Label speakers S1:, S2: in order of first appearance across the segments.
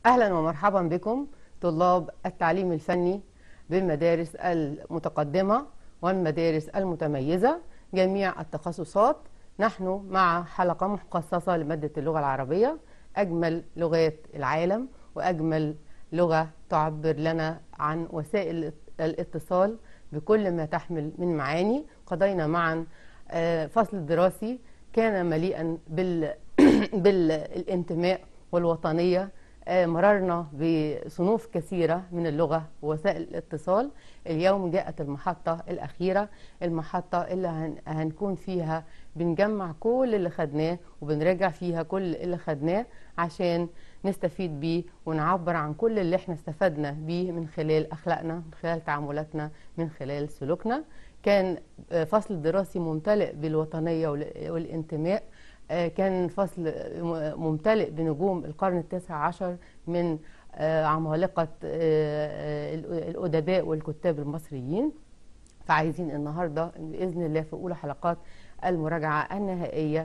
S1: أهلا ومرحبا بكم طلاب التعليم الفني بالمدارس المتقدمة والمدارس المتميزة جميع التخصصات نحن مع حلقة مخصصة لمادة اللغة العربية أجمل لغات العالم وأجمل لغة تعبر لنا عن وسائل الاتصال بكل ما تحمل من معاني قضينا معا آه، فصل دراسي كان مليئا بال... بالانتماء والوطنية آه، مررنا بصنوف كثيرة من اللغة ووسائل الاتصال اليوم جاءت المحطة الأخيرة المحطة اللي هن- هنكون فيها بنجمع كل اللي خدناه وبنراجع فيها كل اللي خدناه عشان نستفيد بيه ونعبر عن كل اللي احنا استفدنا بيه من خلال أخلاقنا من خلال تعاملاتنا من خلال سلوكنا كان آه، فصل دراسي ممتلئ بالوطنية وال- والانتماء آه، كان فصل م- ممتلئ بنجوم القرن التاسع عشر من آه، عمالقة آه، آه، الأدباء والكتاب المصريين فعايزين النهاردة بإذن الله في أولى حلقات المراجعة النهائية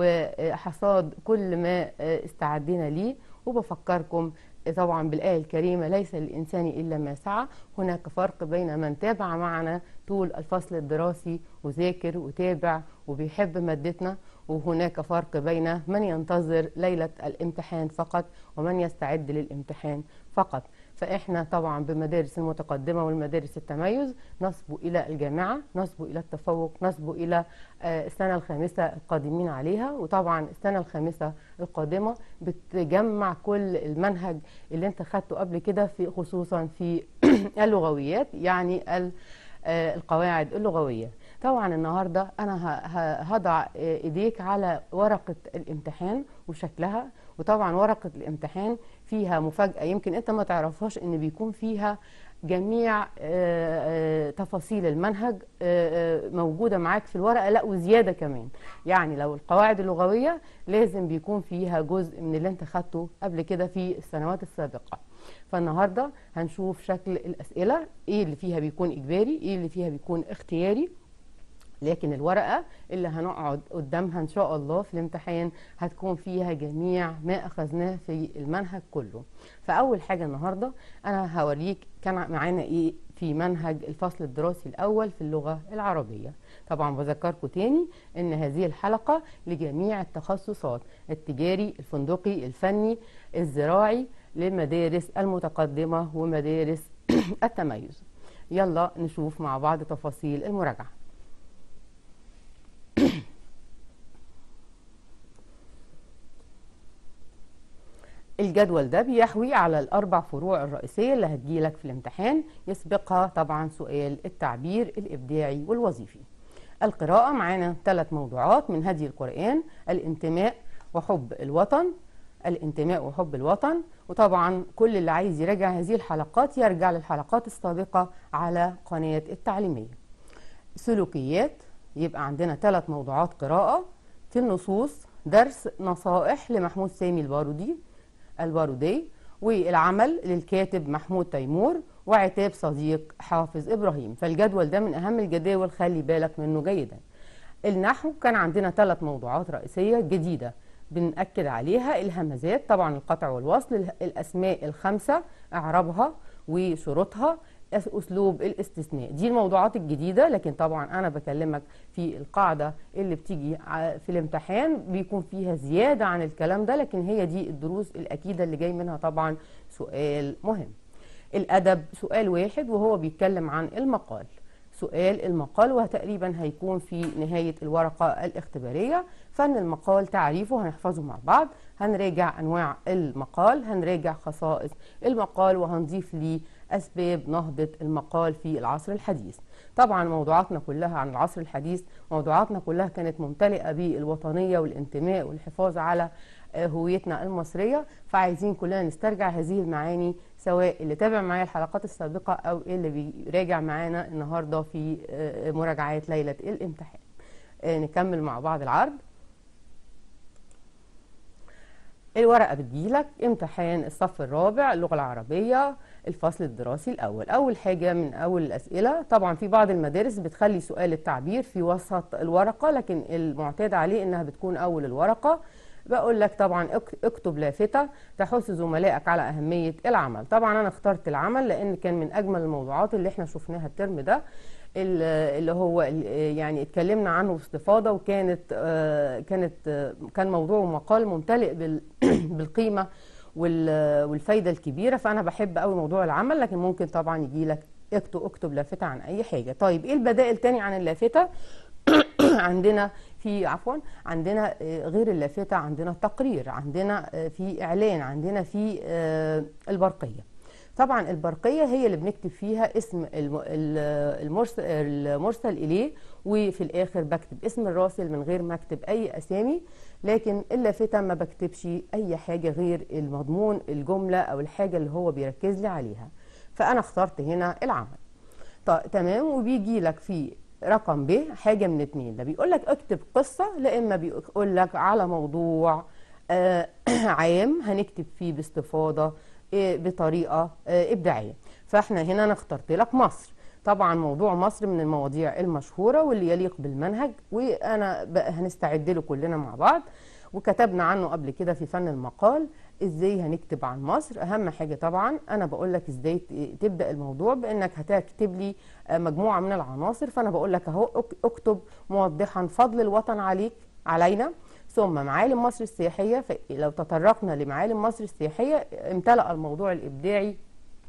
S1: وحصاد كل ما آه، استعدينا ليه وبفكركم طبعا بالآية الكريمة ليس للإنسان إلا ما سعى هناك فرق بين من تابع معنا طول الفصل الدراسي وذاكر وتابع وبيحب مادتنا وهناك فرق بين من ينتظر ليلة الامتحان فقط ومن يستعد للامتحان فقط فإحنا طبعا بمدارس المتقدمة والمدارس التميز نصبو إلى الجامعة نصبو إلى التفوق نصبو إلى آه، السنة الخامسة القادمين عليها وطبعا السنة الخامسة القادمة بتجمع كل المنهج اللي انت خدته قبل كده في خصوصا في اللغويات يعني ال- آه، القواعد اللغوية طبعا النهاردة أنا ه- ه- هضع آه، إيديك على ورقة الامتحان وشكلها وطبعا ورقة الامتحان فيها مفاجأة يمكن أنت ما تعرفهاش إن بيكون فيها جميع آه، آه، تفاصيل المنهج آه، آه، موجودة معاك في الورقة لا وزيادة كمان يعني لو القواعد اللغوية لازم بيكون فيها جزء من اللي انت خدته قبل كده في السنوات السابقة فالنهاردة هنشوف شكل الأسئلة ايه اللي فيها بيكون إجباري ايه اللي فيها بيكون اختياري لكن الورقة اللي هنقعد قدامها إن شاء الله في الامتحان هتكون فيها جميع ما أخذناه في المنهج كله فأول حاجة النهاردة أنا هوريك كان معانا إيه في منهج الفصل الدراسي الأول في اللغة العربية طبعا بذكركم تاني إن هذه الحلقة لجميع التخصصات التجاري الفندقي الفني الزراعي للمدارس المتقدمة ومدارس التميز يلا نشوف مع بعض تفاصيل المراجعة الجدول ده بيحوي على الأربع فروع الرئيسية اللي هتجيلك في الامتحان يسبقها طبعا سؤال التعبير الإبداعي والوظيفي القراءة معانا ثلاث موضوعات من هدي القرآن الانتماء وحب الوطن الانتماء وحب الوطن وطبعا كل اللي عايز يراجع هذه الحلقات يرجع للحلقات السابقة على قناة التعليمية سلوكيات يبقى عندنا ثلاث موضوعات قراءة في النصوص درس نصائح لمحمود سامي البارودي البارودي والعمل للكاتب محمود تيمور وعتاب صديق حافظ إبراهيم فالجدول ده من أهم الجداول خلي بالك منه جيدا النحو كان عندنا ثلاث موضوعات رئيسية جديدة بنأكد عليها الهمزات طبعا القطع والوصل ال- الأسماء الخمسة إعرابها وشروطها أس- أسلوب الاستثناء دي الموضوعات الجديدة لكن طبعا أنا بكلمك في القاعدة اللي بتيجي ع- في الامتحان بيكون فيها زيادة عن الكلام ده لكن هي دي الدروس الأكيدة اللي جاي منها طبعا سؤال مهم الأدب سؤال واحد وهو بيتكلم عن المقال سؤال المقال وتقريبا هيكون في نهاية الورقة الاختبارية فن المقال تعريفه هنحفظه مع بعض هنراجع أنواع المقال هنراجع خصائص المقال وهنضيف ليه أسباب نهضة المقال في العصر الحديث طبعا موضوعاتنا كلها عن العصر الحديث موضوعاتنا كلها كانت ممتلئة بالوطنية والانتماء والحفاظ على آه، هويتنا المصرية فعايزين كلنا نسترجع هذه المعاني سواء اللي تابع معايا الحلقات السابقة أو اللي بيراجع معانا النهاردة في آه، مراجعات ليلة الامتحان آه، نكمل مع بعض العرض الورقة بتجيلك امتحان الصف الرابع اللغة العربية الفصل الدراسي الأول أول حاجة من أول الأسئلة طبعا في بعض المدارس بتخلي سؤال التعبير في وسط الورقة لكن المعتاد عليه إنها بتكون أول الورقة بقول لك طبعا اك- اكتب لافتة تحث زملائك على أهمية العمل طبعا أنا اخترت العمل لأن كان من أجمل الموضوعات اللي احنا شفناها الترم ده ال- اللي هو ال- يعني اتكلمنا عنه باستفاضة وكانت آه، كانت آه، كان موضوع مقال ممتلئ بال- بالقيمة وال- والفايدة الكبيرة فأنا بحب قوي موضوع العمل لكن ممكن طبعا يجي لك اكتب اكتب لافتة عن أي حاجة طيب إيه البدائل تاني عن اللافتة عندنا في عفوا عندنا آه، غير اللافتة عندنا تقرير عندنا آه، في إعلان عندنا في آه، البرقية طبعا البرقية هي اللي بنكتب فيها اسم الم- ال- المرسل, المرسل إليه وفي الآخر بكتب اسم الراسل من غير ما أكتب أي أسامي لكن اللافتة ما بكتبش أي حاجة غير المضمون الجملة أو الحاجة اللي هو بيركز لي عليها فأنا اخترت هنا العمل طيب تمام وبيجي لك في رقم ب حاجه من اتنين ده بيقول لك اكتب قصه لا اما بيقول لك على موضوع آه عام هنكتب فيه باستفاضه آه بطريقه آه ابداعيه فاحنا هنا انا اخترت لك مصر طبعا موضوع مصر من المواضيع المشهوره واللي يليق بالمنهج وانا بقى هنستعد له كلنا مع بعض وكتبنا عنه قبل كده في فن المقال ازاي هنكتب عن مصر اهم حاجه طبعا انا بقول لك ازاي ت- تبدا الموضوع بانك هتكتب لي آه، مجموعه من العناصر فانا بقول لك اهو اك- اكتب موضحا فضل الوطن عليك علينا ثم معالم مصر السياحيه فلو تطرقنا لمعالم مصر السياحيه امتلأ الموضوع الابداعي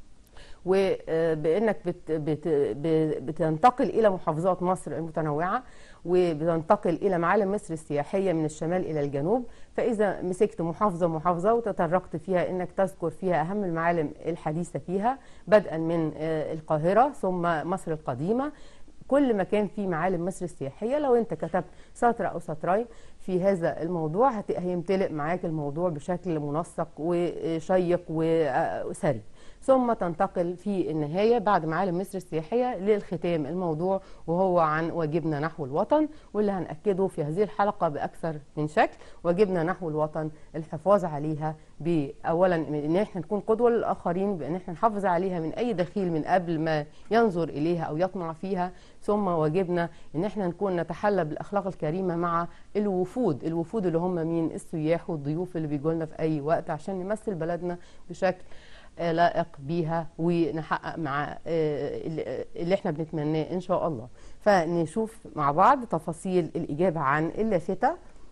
S1: وبانك بت بت ب- بتنتقل الى محافظات مصر المتنوعه وبتنتقل الى معالم مصر السياحيه من الشمال الى الجنوب فاذا مسكت محافظه محافظه وتطرقت فيها انك تذكر فيها اهم المعالم الحديثه فيها بدءا من آه، القاهره ثم مصر القديمه كل مكان فيه معالم مصر السياحيه لو انت كتبت سطر او سطرين في هذا الموضوع هت- هيمتلئ معاك الموضوع بشكل منسق وشيق وسري ثم تنتقل في النهاية بعد معالم مصر السياحية للختام الموضوع وهو عن واجبنا نحو الوطن واللي هنأكده في هذه الحلقة بأكثر من شكل واجبنا نحو الوطن الحفاظ عليها بأولا ان احنا نكون قدوة للآخرين بأن احنا نحافظ عليها من أي دخيل من قبل ما ينظر إليها أو يطمع فيها ثم واجبنا ان احنا نكون نتحلى بالأخلاق الكريمة مع الوفود الوفود اللي هم مين السياح والضيوف اللي بيجوا لنا في أي وقت عشان نمثل بلدنا بشكل آه، لائق بيها ونحقق مع آه، اللي اللي احنا بنتمناه ان شاء الله فنشوف مع بعض تفاصيل الاجابه عن اللافتة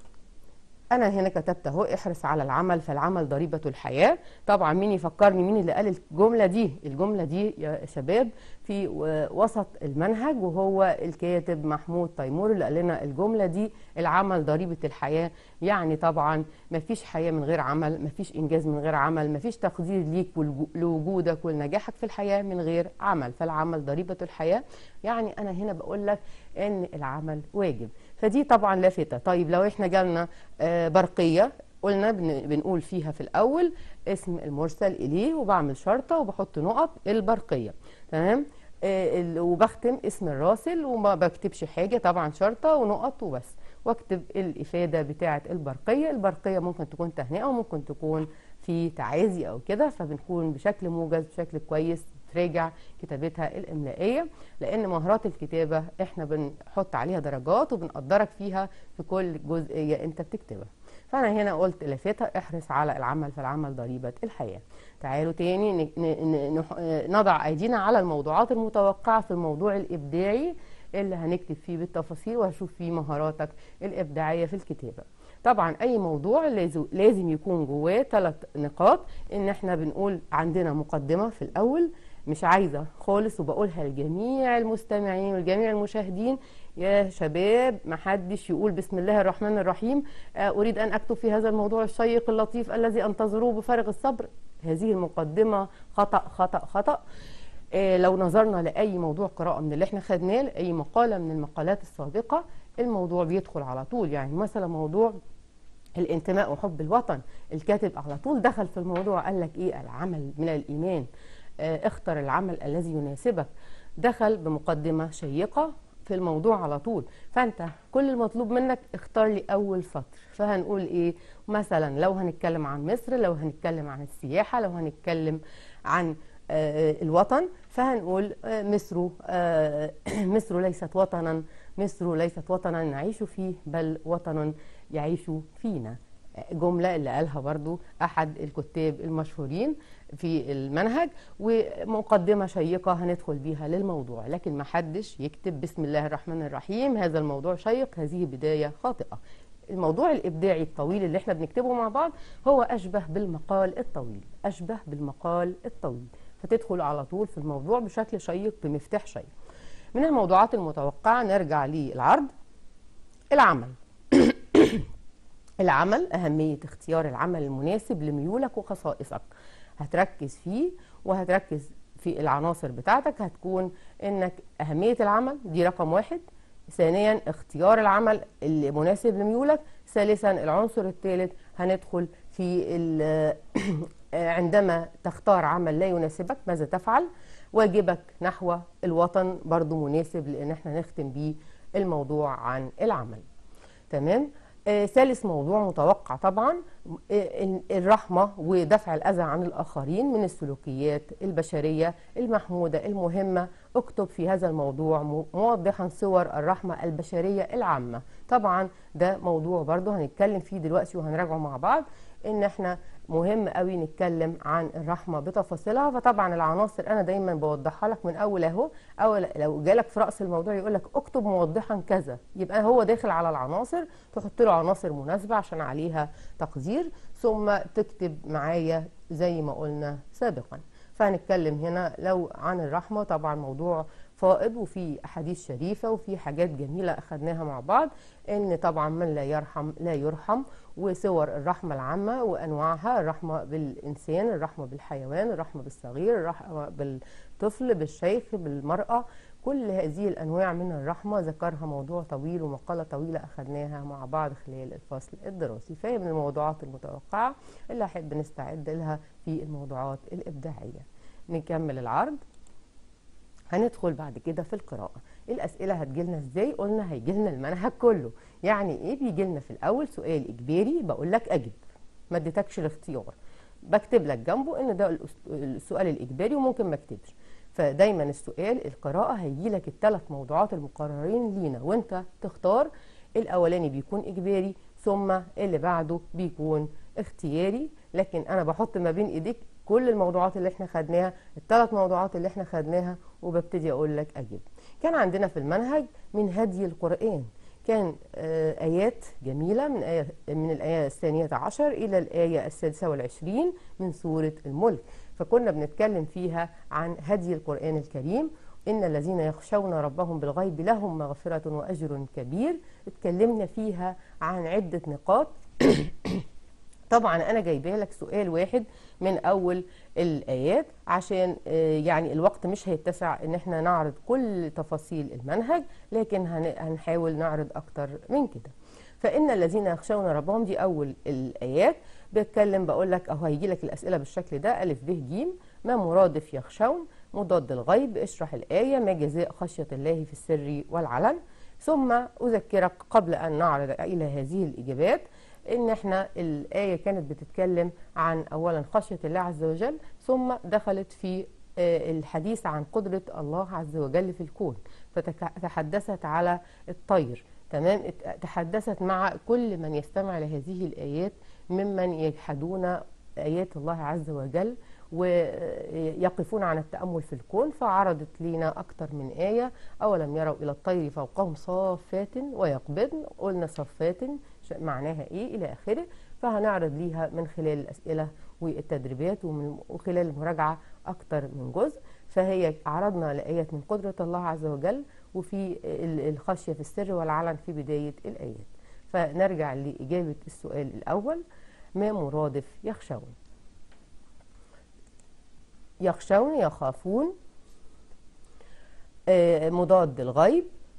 S1: انا هنا كتبت اهو احرص على العمل فالعمل ضريبه الحياه طبعا مين يفكرني مين اللي قال الجمله دي الجمله دي يا شباب في و- وسط المنهج وهو الكاتب محمود تيمور اللي قال لنا الجمله دي العمل ضريبه الحياه يعني طبعا مفيش حياه من غير عمل مفيش انجاز من غير عمل مفيش تقدير ليك والجو- لوجودك ولنجاحك في الحياه من غير عمل فالعمل ضريبه الحياه يعني انا هنا بقول لك ان العمل واجب فدي طبعا لافته طيب لو احنا جالنا آه، برقيه قلنا بن- بنقول فيها في الاول اسم المرسل اليه وبعمل شرطه وبحط نقط البرقيه تمام آه، ال- وبختم اسم الراسل وما بكتبش حاجه طبعا شرطه ونقط وبس واكتب الافاده بتاعه البرقيه البرقيه ممكن تكون تهنئه وممكن تكون في تعازي او كده فبنكون بشكل موجز بشكل كويس تراجع كتابتها الاملائيه لان مهارات الكتابه احنا بنحط عليها درجات وبنقدرك فيها في كل جزئيه انت بتكتبها فانا هنا قلت لافتة احرص على العمل فالعمل ضريبه الحياه تعالوا تاني ن- ن- ن- نح- نضع ايدينا على الموضوعات المتوقعه في الموضوع الابداعي اللي هنكتب فيه بالتفاصيل وهشوف فيه مهاراتك الابداعيه في الكتابه طبعا اي موضوع لازم لازم يكون جواه ثلاث نقاط ان احنا بنقول عندنا مقدمه في الاول مش عايزه خالص وبقولها لجميع المستمعين ولجميع المشاهدين يا شباب محدش يقول بسم الله الرحمن الرحيم آه، اريد ان اكتب في هذا الموضوع الشيق اللطيف الذي انتظروه بفارغ الصبر هذه المقدمه خطا خطا خطا آه، لو نظرنا لاي موضوع قراءه من اللي احنا خدناه لاي مقاله من المقالات السابقه الموضوع بيدخل على طول يعني مثلا موضوع الانتماء وحب الوطن الكاتب على طول دخل في الموضوع قال لك ايه العمل من الايمان آه، اختر العمل الذي يناسبك دخل بمقدمه شيقه في الموضوع على طول فانت كل المطلوب منك اختار لي اول سطر فهنقول ايه مثلا لو هنتكلم عن مصر لو هنتكلم عن السياحه لو هنتكلم عن آه، الوطن فهنقول آه، مصر آه، مصر ليست وطنا مصر ليست وطنا نعيش فيه بل وطن يعيش فينا جملة اللي قالها برضو أحد الكتاب المشهورين في المنهج ومقدمة شيقة هندخل بيها للموضوع لكن ما حدش يكتب بسم الله الرحمن الرحيم هذا الموضوع شيق هذه بداية خاطئة الموضوع الإبداعي الطويل اللي احنا بنكتبه مع بعض هو أشبه بالمقال الطويل أشبه بالمقال الطويل فتدخل على طول في الموضوع بشكل شيق بمفتاح شيق من الموضوعات المتوقعة نرجع للعرض العمل العمل أهمية اختيار العمل المناسب لميولك وخصائصك هتركز فيه وهتركز في العناصر بتاعتك هتكون انك أهمية العمل دي رقم واحد ثانيا اختيار العمل المناسب لميولك ثالثا العنصر الثالث هندخل في عندما تختار عمل لا يناسبك ماذا تفعل واجبك نحو الوطن برضو مناسب لان احنا نختم بيه الموضوع عن العمل تمام آه ثالث موضوع متوقع طبعا آه الرحمة ودفع الأذى عن الآخرين من السلوكيات البشرية المحمودة المهمة اكتب في هذا الموضوع موضحا صور الرحمة البشرية العامة طبعا ده موضوع برضه هنتكلم فيه دلوقتي وهنراجعه مع بعض ان احنا مهم قوي نتكلم عن الرحمه بتفاصيلها فطبعا العناصر انا دايما بوضحها لك من اول اهو او لو جالك في راس الموضوع يقول لك اكتب موضحا كذا يبقى هو داخل على العناصر تحط له عناصر مناسبه عشان عليها تقدير ثم تكتب معايا زي ما قلنا سابقا فهنتكلم هنا لو عن الرحمه طبعا موضوع فائض وفي احاديث شريفه وفي حاجات جميله اخذناها مع بعض ان طبعا من لا يرحم لا يرحم وصور الرحمه العامه وانواعها الرحمه بالانسان الرحمه بالحيوان الرحمه بالصغير الرحمه بالطفل بالشيخ بالمراه كل هذه الانواع من الرحمه ذكرها موضوع طويل ومقاله طويله اخذناها مع بعض خلال الفصل الدراسي فهي من الموضوعات المتوقعه اللي احب نستعد لها في الموضوعات الابداعيه نكمل العرض هندخل بعد كده في القراءة الأسئلة هتجيلنا ازاي قلنا هيجيلنا المنهج كله يعني ايه بيجيلنا في الأول سؤال إجباري بقول لك أجب ما اديتكش الاختيار بكتب لك جنبه ان ده السؤال الإجباري وممكن ما اكتبش فدايما السؤال القراءة هيجي لك الثلاث موضوعات المقررين لينا وانت تختار الأولاني بيكون إجباري ثم اللي بعده بيكون اختياري لكن أنا بحط ما بين إيديك كل الموضوعات اللي احنا خدناها الثلاث موضوعات اللي احنا خدناها وببتدي اقول لك اجب كان عندنا في المنهج من هدي القرآن كان آه آيات جميلة من آية من الآية الثانية عشر إلى الآية السادسة والعشرين من سورة الملك فكنا بنتكلم فيها عن هدي القرآن الكريم إن الذين يخشون ربهم بالغيب لهم مغفرة وأجر كبير اتكلمنا فيها عن عدة نقاط طبعا انا جايبه لك سؤال واحد من اول الايات عشان يعني الوقت مش هيتسع ان احنا نعرض كل تفاصيل المنهج لكن هنحاول نعرض اكتر من كده فان الذين يخشون ربهم دي اول الايات بتكلم بقول لك اهو هيجي لك الاسئله بالشكل ده الف ب ج ما مرادف يخشون مضاد الغيب اشرح الايه ما جزاء خشيه الله في السر والعلن ثم اذكرك قبل ان نعرض الى هذه الاجابات ان احنا الايه كانت بتتكلم عن اولا خشيه الله عز وجل ثم دخلت في الحديث عن قدره الله عز وجل في الكون فتحدثت على الطير تمام تحدثت مع كل من يستمع لهذه الايات ممن يجحدون ايات الله عز وجل ويقفون عن التأمل في الكون فعرضت لنا أكثر من آية أولم يروا إلى الطير فوقهم صافات ويقبضن قلنا صفات معناها إيه إلى آخره فهنعرض ليها من خلال الأسئلة والتدريبات ومن وخلال المراجعة أكثر من جزء فهي عرضنا لآيات من قدرة الله عز وجل وفي الخشية في السر والعلن في بداية الآيات فنرجع لإجابة السؤال الأول ما مرادف يخشون يخشون يخافون مضاد الغيب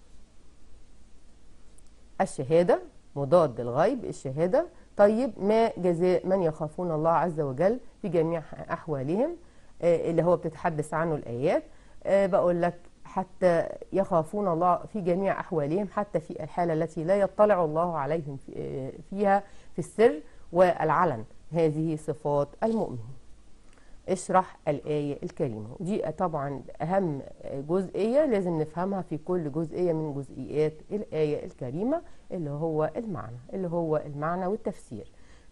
S1: الشهادة مضاد الغيب الشهادة طيب ما جزاء من يخافون الله عز وجل في جميع أحوالهم اللي هو بتتحدث عنه الآيات بقول لك حتى يخافون الله في جميع أحوالهم حتى في الحالة التي لا يطلع الله عليهم فيها في السر والعلن هذه صفات المؤمنين اشرح الآية الكريمة دي طبعا أهم جزئية لازم نفهمها في كل جزئية من جزئيات الآية الكريمة اللي هو المعنى اللي هو المعنى والتفسير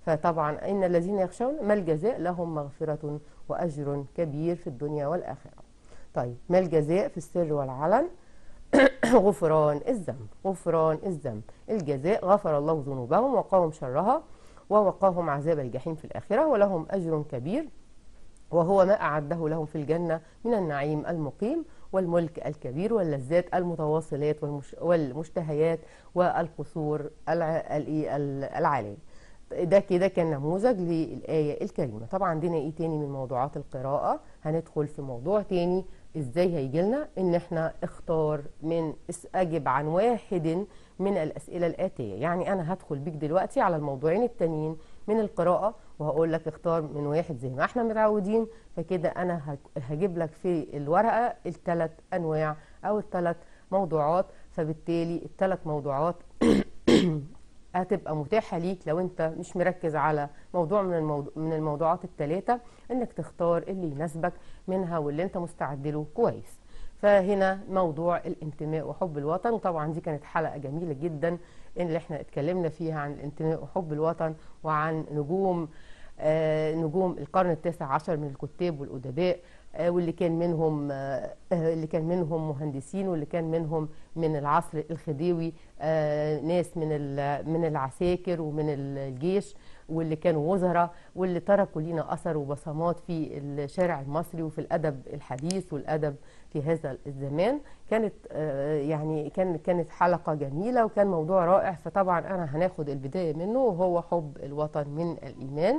S1: فطبعا إن الذين يخشون ما الجزاء لهم مغفرة وأجر كبير في الدنيا والآخرة طيب ما الجزاء في السر والعلن غفران الذنب غفران الذنب الجزاء غفر الله ذنوبهم وقاهم شرها ووقاهم عذاب الجحيم في الآخرة ولهم أجر كبير وهو ما أعده لهم في الجنة من النعيم المقيم والملك الكبير واللذات المتواصلات والمشتهيات والقصور العالية ده كده كان نموذج للآية الكريمة طبعا عندنا ايه تاني من موضوعات القراءة هندخل في موضوع تاني ازاي هيجي لنا ان احنا اختار من اجب عن واحد من الاسئله الاتيه يعني انا هدخل بيك دلوقتي على الموضوعين التانيين من القراءه وهقول لك اختار من واحد زي ما احنا متعودين فكده انا هجيب لك في الورقه الثلاث انواع او الثلاث موضوعات فبالتالي الثلاث موضوعات هتبقى متاحة ليك لو انت مش مركز على موضوع من, الموضوع من الموضوعات الثلاثة انك تختار اللي يناسبك منها واللي انت مستعد له كويس فهنا موضوع الانتماء وحب الوطن وطبعا دي كانت حلقة جميلة جدا اللي احنا اتكلمنا فيها عن الانتماء وحب الوطن وعن نجوم آه نجوم القرن التاسع عشر من الكتاب والأدباء آه واللي كان منهم آه اللي كان منهم مهندسين واللي كان منهم من العصر الخديوي ناس من من العساكر ومن الجيش واللي كانوا وزراء واللي تركوا لنا اثر وبصمات في الشارع المصري وفي الادب الحديث والادب في هذا الزمان كانت يعني كان كانت حلقه جميله وكان موضوع رائع فطبعا انا هناخد البدايه منه وهو حب الوطن من الايمان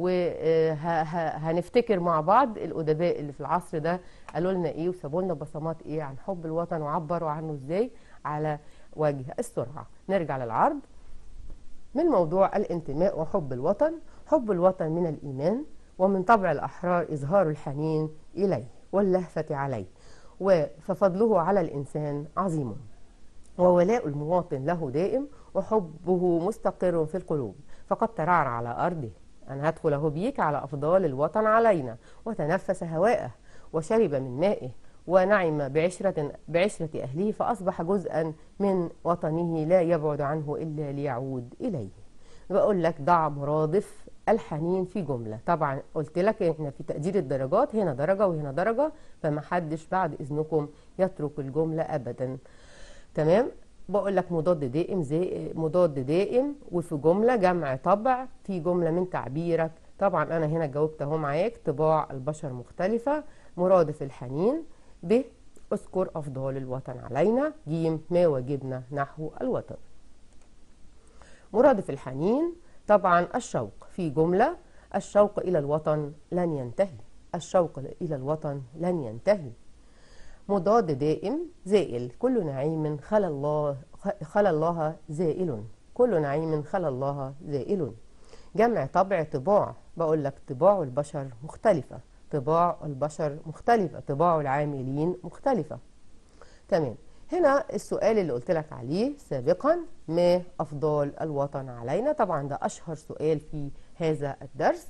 S1: وهنفتكر مع بعض الادباء اللي في العصر ده قالوا لنا ايه وسابوا لنا بصمات ايه عن حب الوطن وعبروا عنه ازاي على وجه السرعه نرجع للعرض من موضوع الانتماء وحب الوطن حب الوطن من الإيمان ومن طبع الأحرار إظهار الحنين إليه واللهفة عليه ففضله على الإنسان عظيم وولاء المواطن له دائم وحبه مستقر في القلوب فقد ترعرع على أرضه أن هدخله بيك على أفضال الوطن علينا وتنفس هواءه وشرب من مائه ونعم بعشرة, بعشرة أهله فأصبح جزءا من وطنه لا يبعد عنه إلا ليعود إليه بقول لك ضع مرادف الحنين في جملة طبعا قلت لك احنا في تقدير الدرجات هنا درجة وهنا درجة فما حدش بعد إذنكم يترك الجملة أبدا تمام بقول لك مضاد دائم زي مضاد دائم وفي جملة جمع طبع في جملة من تعبيرك طبعا أنا هنا جاوبت اهو معاك طباع البشر مختلفة مرادف الحنين ب اذكر أفضال الوطن علينا ج ما واجبنا نحو الوطن مرادف الحنين طبعا الشوق في جملة الشوق إلى الوطن لن ينتهي الشوق إلى الوطن لن ينتهي مضاد دائم زائل كل نعيم خلى الله خلى الله زائل كل نعيم خلى الله زائل جمع طبع طباع بقول لك طباع البشر مختلفة طباع البشر مختلفة طباع العاملين مختلفة تمام هنا السؤال اللي قلت لك عليه سابقا ما أفضال الوطن علينا طبعا ده أشهر سؤال في هذا الدرس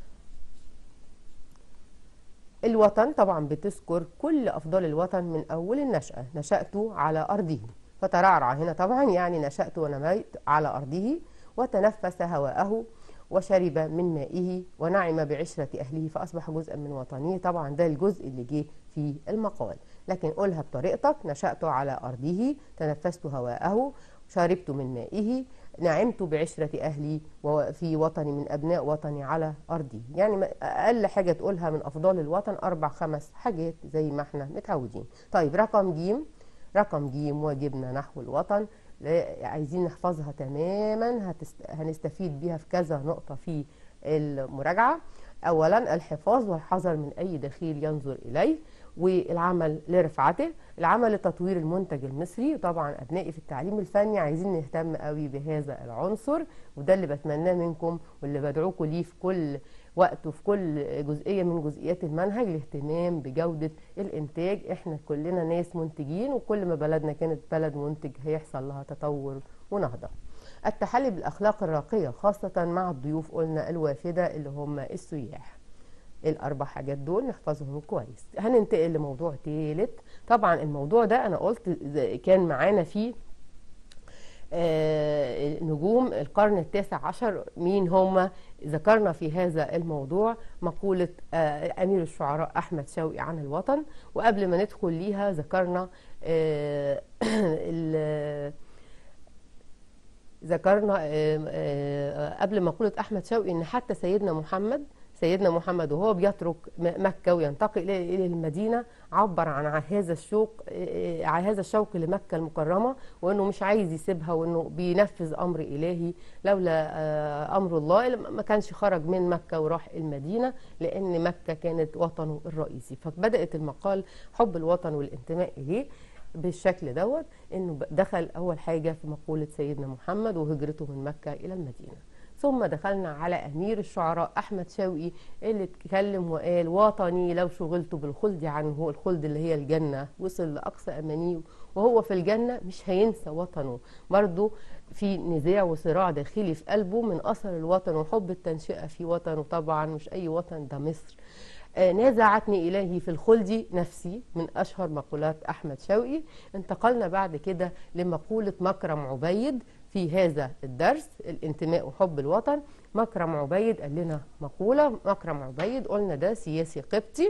S1: الوطن طبعا بتذكر كل أفضال الوطن من أول النشأة نشأت على أرضه فترعرع هنا طبعا يعني نشأت ونميت على أرضه وتنفس هواءه وشرب من مائه ونعم بعشرة أهله فأصبح جزءا من وطنه طبعا ده الجزء اللي جه في المقال لكن قولها بطريقتك نشأت على أرضه تنفست هواءه شربت من مائه نعمت بعشرة أهلي وفي وطني من أبناء وطني على أرضي يعني أقل حاجة تقولها من أفضال الوطن أربع خمس حاجات زي ما احنا متعودين طيب رقم جيم رقم جيم واجبنا نحو الوطن عايزين نحفظها تماما هنستفيد بيها في كذا نقطة في المراجعة أولا الحفاظ والحذر من أي دخيل ينظر إليه والعمل لرفعته العمل لتطوير المنتج المصري طبعا أبنائي في التعليم الفني عايزين نهتم قوي بهذا العنصر وده اللي بتمناه منكم واللي بدعوكم ليه في كل وقت وفي كل جزئية من جزئيات المنهج الاهتمام بجودة الإنتاج احنا كلنا ناس منتجين وكل ما بلدنا كانت بلد منتج هيحصل لها تطور ونهضة التحلي بالأخلاق الراقية خاصة مع الضيوف قلنا الوافدة اللي هم السياح الاربع حاجات دول نحفظهم كويس هننتقل لموضوع ثالث طبعا الموضوع ده انا قلت كان معانا فيه آه، نجوم القرن التاسع عشر مين هم ذكرنا في هذا الموضوع مقولة آه، أمير الشعراء أحمد شوقي عن الوطن وقبل ما ندخل ليها ذكرنا آه، ال- ذكرنا آه، آه، قبل مقولة أحمد شوقي إن حتى سيدنا محمد سيدنا محمد وهو بيترك م- مكة وينتقل إلى إلى المدينة عبر عن هذا الشوق آه، عن هذا الشوق لمكة المكرمة وإنه مش عايز يسيبها وإنه بينفذ أمر إلهي لولا آه، أمر الله ما كانش خرج من مكة وراح المدينة لأن مكة كانت وطنه الرئيسي فبدأت المقال حب الوطن والانتماء إليه بالشكل دوت انه ب- دخل اول حاجه في مقوله سيدنا محمد وهجرته من مكه الى المدينه ثم دخلنا على امير الشعراء احمد شوقي اللي اتكلم وقال وطني لو شغلت بالخلد عنه الخلد اللي هي الجنه وصل لاقصى امانيه وهو في الجنه مش هينسى وطنه برضه في نزاع وصراع داخلي في قلبه من اثر الوطن وحب التنشئه في وطنه طبعا مش اي وطن ده مصر آه، نازعتني إلهي في الخلد نفسي من أشهر مقولات أحمد شوقي انتقلنا بعد كده لمقولة مكرم عبيد في هذا الدرس الانتماء وحب الوطن مكرم عبيد قال لنا مقولة مكرم عبيد قلنا ده سياسي قبطي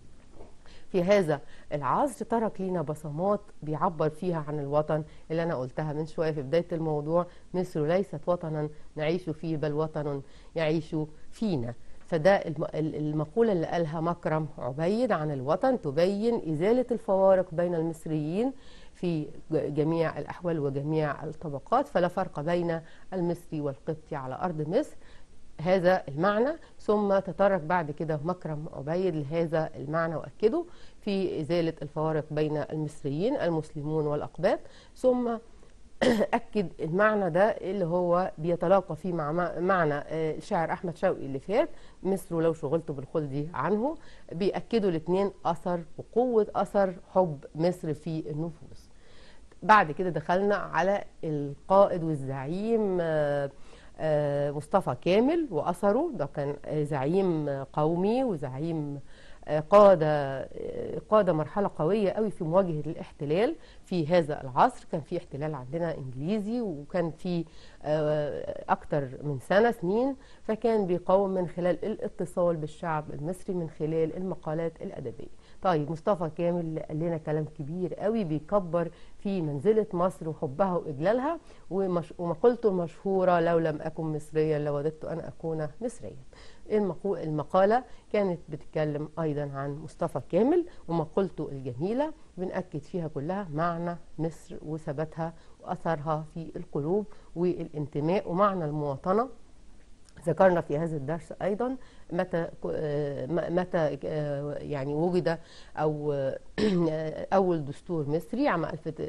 S1: في هذا العصر ترك لنا بصمات بيعبر فيها عن الوطن اللي انا قلتها من شويه في بدايه الموضوع مصر ليست وطنا نعيش فيه بل وطن يعيش فينا فده الم- ال- المقولة اللي قالها مكرم عبيد عن الوطن تبين إزالة الفوارق بين المصريين في ج- جميع الأحوال وجميع الطبقات فلا فرق بين المصري والقبطي على أرض مصر هذا المعنى ثم تطرق بعد كده مكرم عبيد لهذا المعنى وأكده في إزالة الفوارق بين المصريين المسلمون والأقباط ثم أكد المعنى ده اللي هو بيتلاقى فيه مع مع- معنى آه، الشاعر أحمد شوقي اللي فات مصر لو شغلت بالخلد عنه بيأكدوا الاثنين أثر وقوة أثر حب مصر في النفوس بعد كده دخلنا على القائد والزعيم آه، آه، مصطفى كامل وأثره ده كان آه، زعيم آه، قومي وزعيم آه، قاد آه، قاد مرحلة قوية قوي في مواجهة الاحتلال في هذا العصر كان في احتلال عندنا إنجليزي وكان في آه، أكتر من سنة سنين فكان بيقاوم من خلال الاتصال بالشعب المصري من خلال المقالات الأدبية طيب مصطفى كامل قال لنا كلام كبير قوي بيكبر في منزلة مصر وحبها وإجلالها ومش ومقولته المشهورة لو لم أكن مصريا لوددت أن أكون مصريا المقو- المقالة كانت بتتكلم أيضا عن مصطفى كامل ومقولته الجميلة بنأكد فيها كلها معنى مصر وثباتها وأثرها في القلوب والانتماء ومعنى المواطنة ذكرنا في هذا الدرس ايضا متى آه، م- متى آه، يعني وجد او آه، اول دستور مصري عام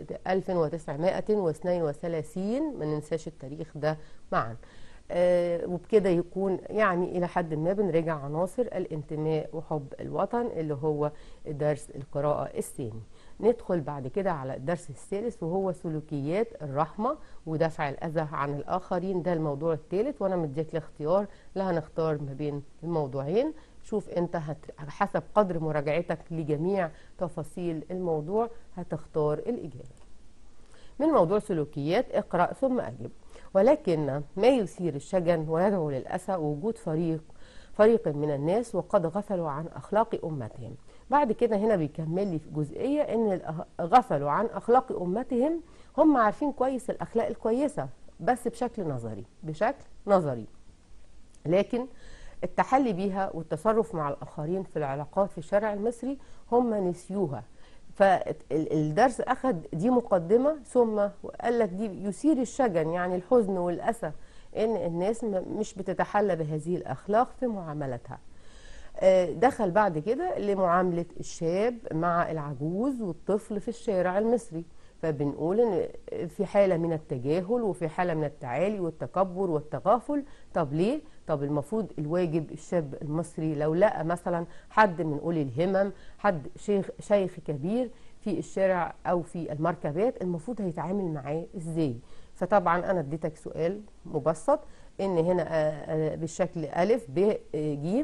S1: 1932 ما ننساش التاريخ ده معا آه، وبكده يكون يعني الى حد ما بنراجع عناصر الانتماء وحب الوطن اللي هو درس القراءه الثاني ندخل بعد كده على الدرس الثالث وهو سلوكيات الرحمه ودفع الاذى عن الاخرين ده الموضوع الثالث وانا مديك الاختيار لا هنختار ما بين الموضوعين شوف انت هت... حسب قدر مراجعتك لجميع تفاصيل الموضوع هتختار الاجابه من موضوع سلوكيات اقرأ ثم أجب ولكن ما يثير الشجن ويدعو للأسى وجود فريق فريق من الناس وقد غفلوا عن أخلاق أمتهم بعد كده هنا بيكمل لي في جزئية إن الأه- غفلوا عن أخلاق أمتهم هم عارفين كويس الأخلاق الكويسة بس بشكل نظري بشكل نظري لكن التحلي بيها والتصرف مع الآخرين في العلاقات في الشارع المصري هم نسيوها فالدرس أخذ دي مقدمة ثم قال لك دي يثير الشجن يعني الحزن والأسى إن الناس م- مش بتتحلى بهذه الأخلاق في معاملتها آه، دخل بعد كده لمعاملة الشاب مع العجوز والطفل في الشارع المصري فبنقول ان في حالة من التجاهل وفي حالة من التعالي والتكبر والتغافل طب ليه؟ طب المفروض الواجب الشاب المصري لو لقى مثلا حد من أولي الهمم حد شيخ شيخ كبير في الشارع أو في المركبات المفروض هيتعامل معاه ازاي؟ فطبعا أنا اديتك سؤال مبسط إن هنا آه، آه، بالشكل ألف ب آه، جيم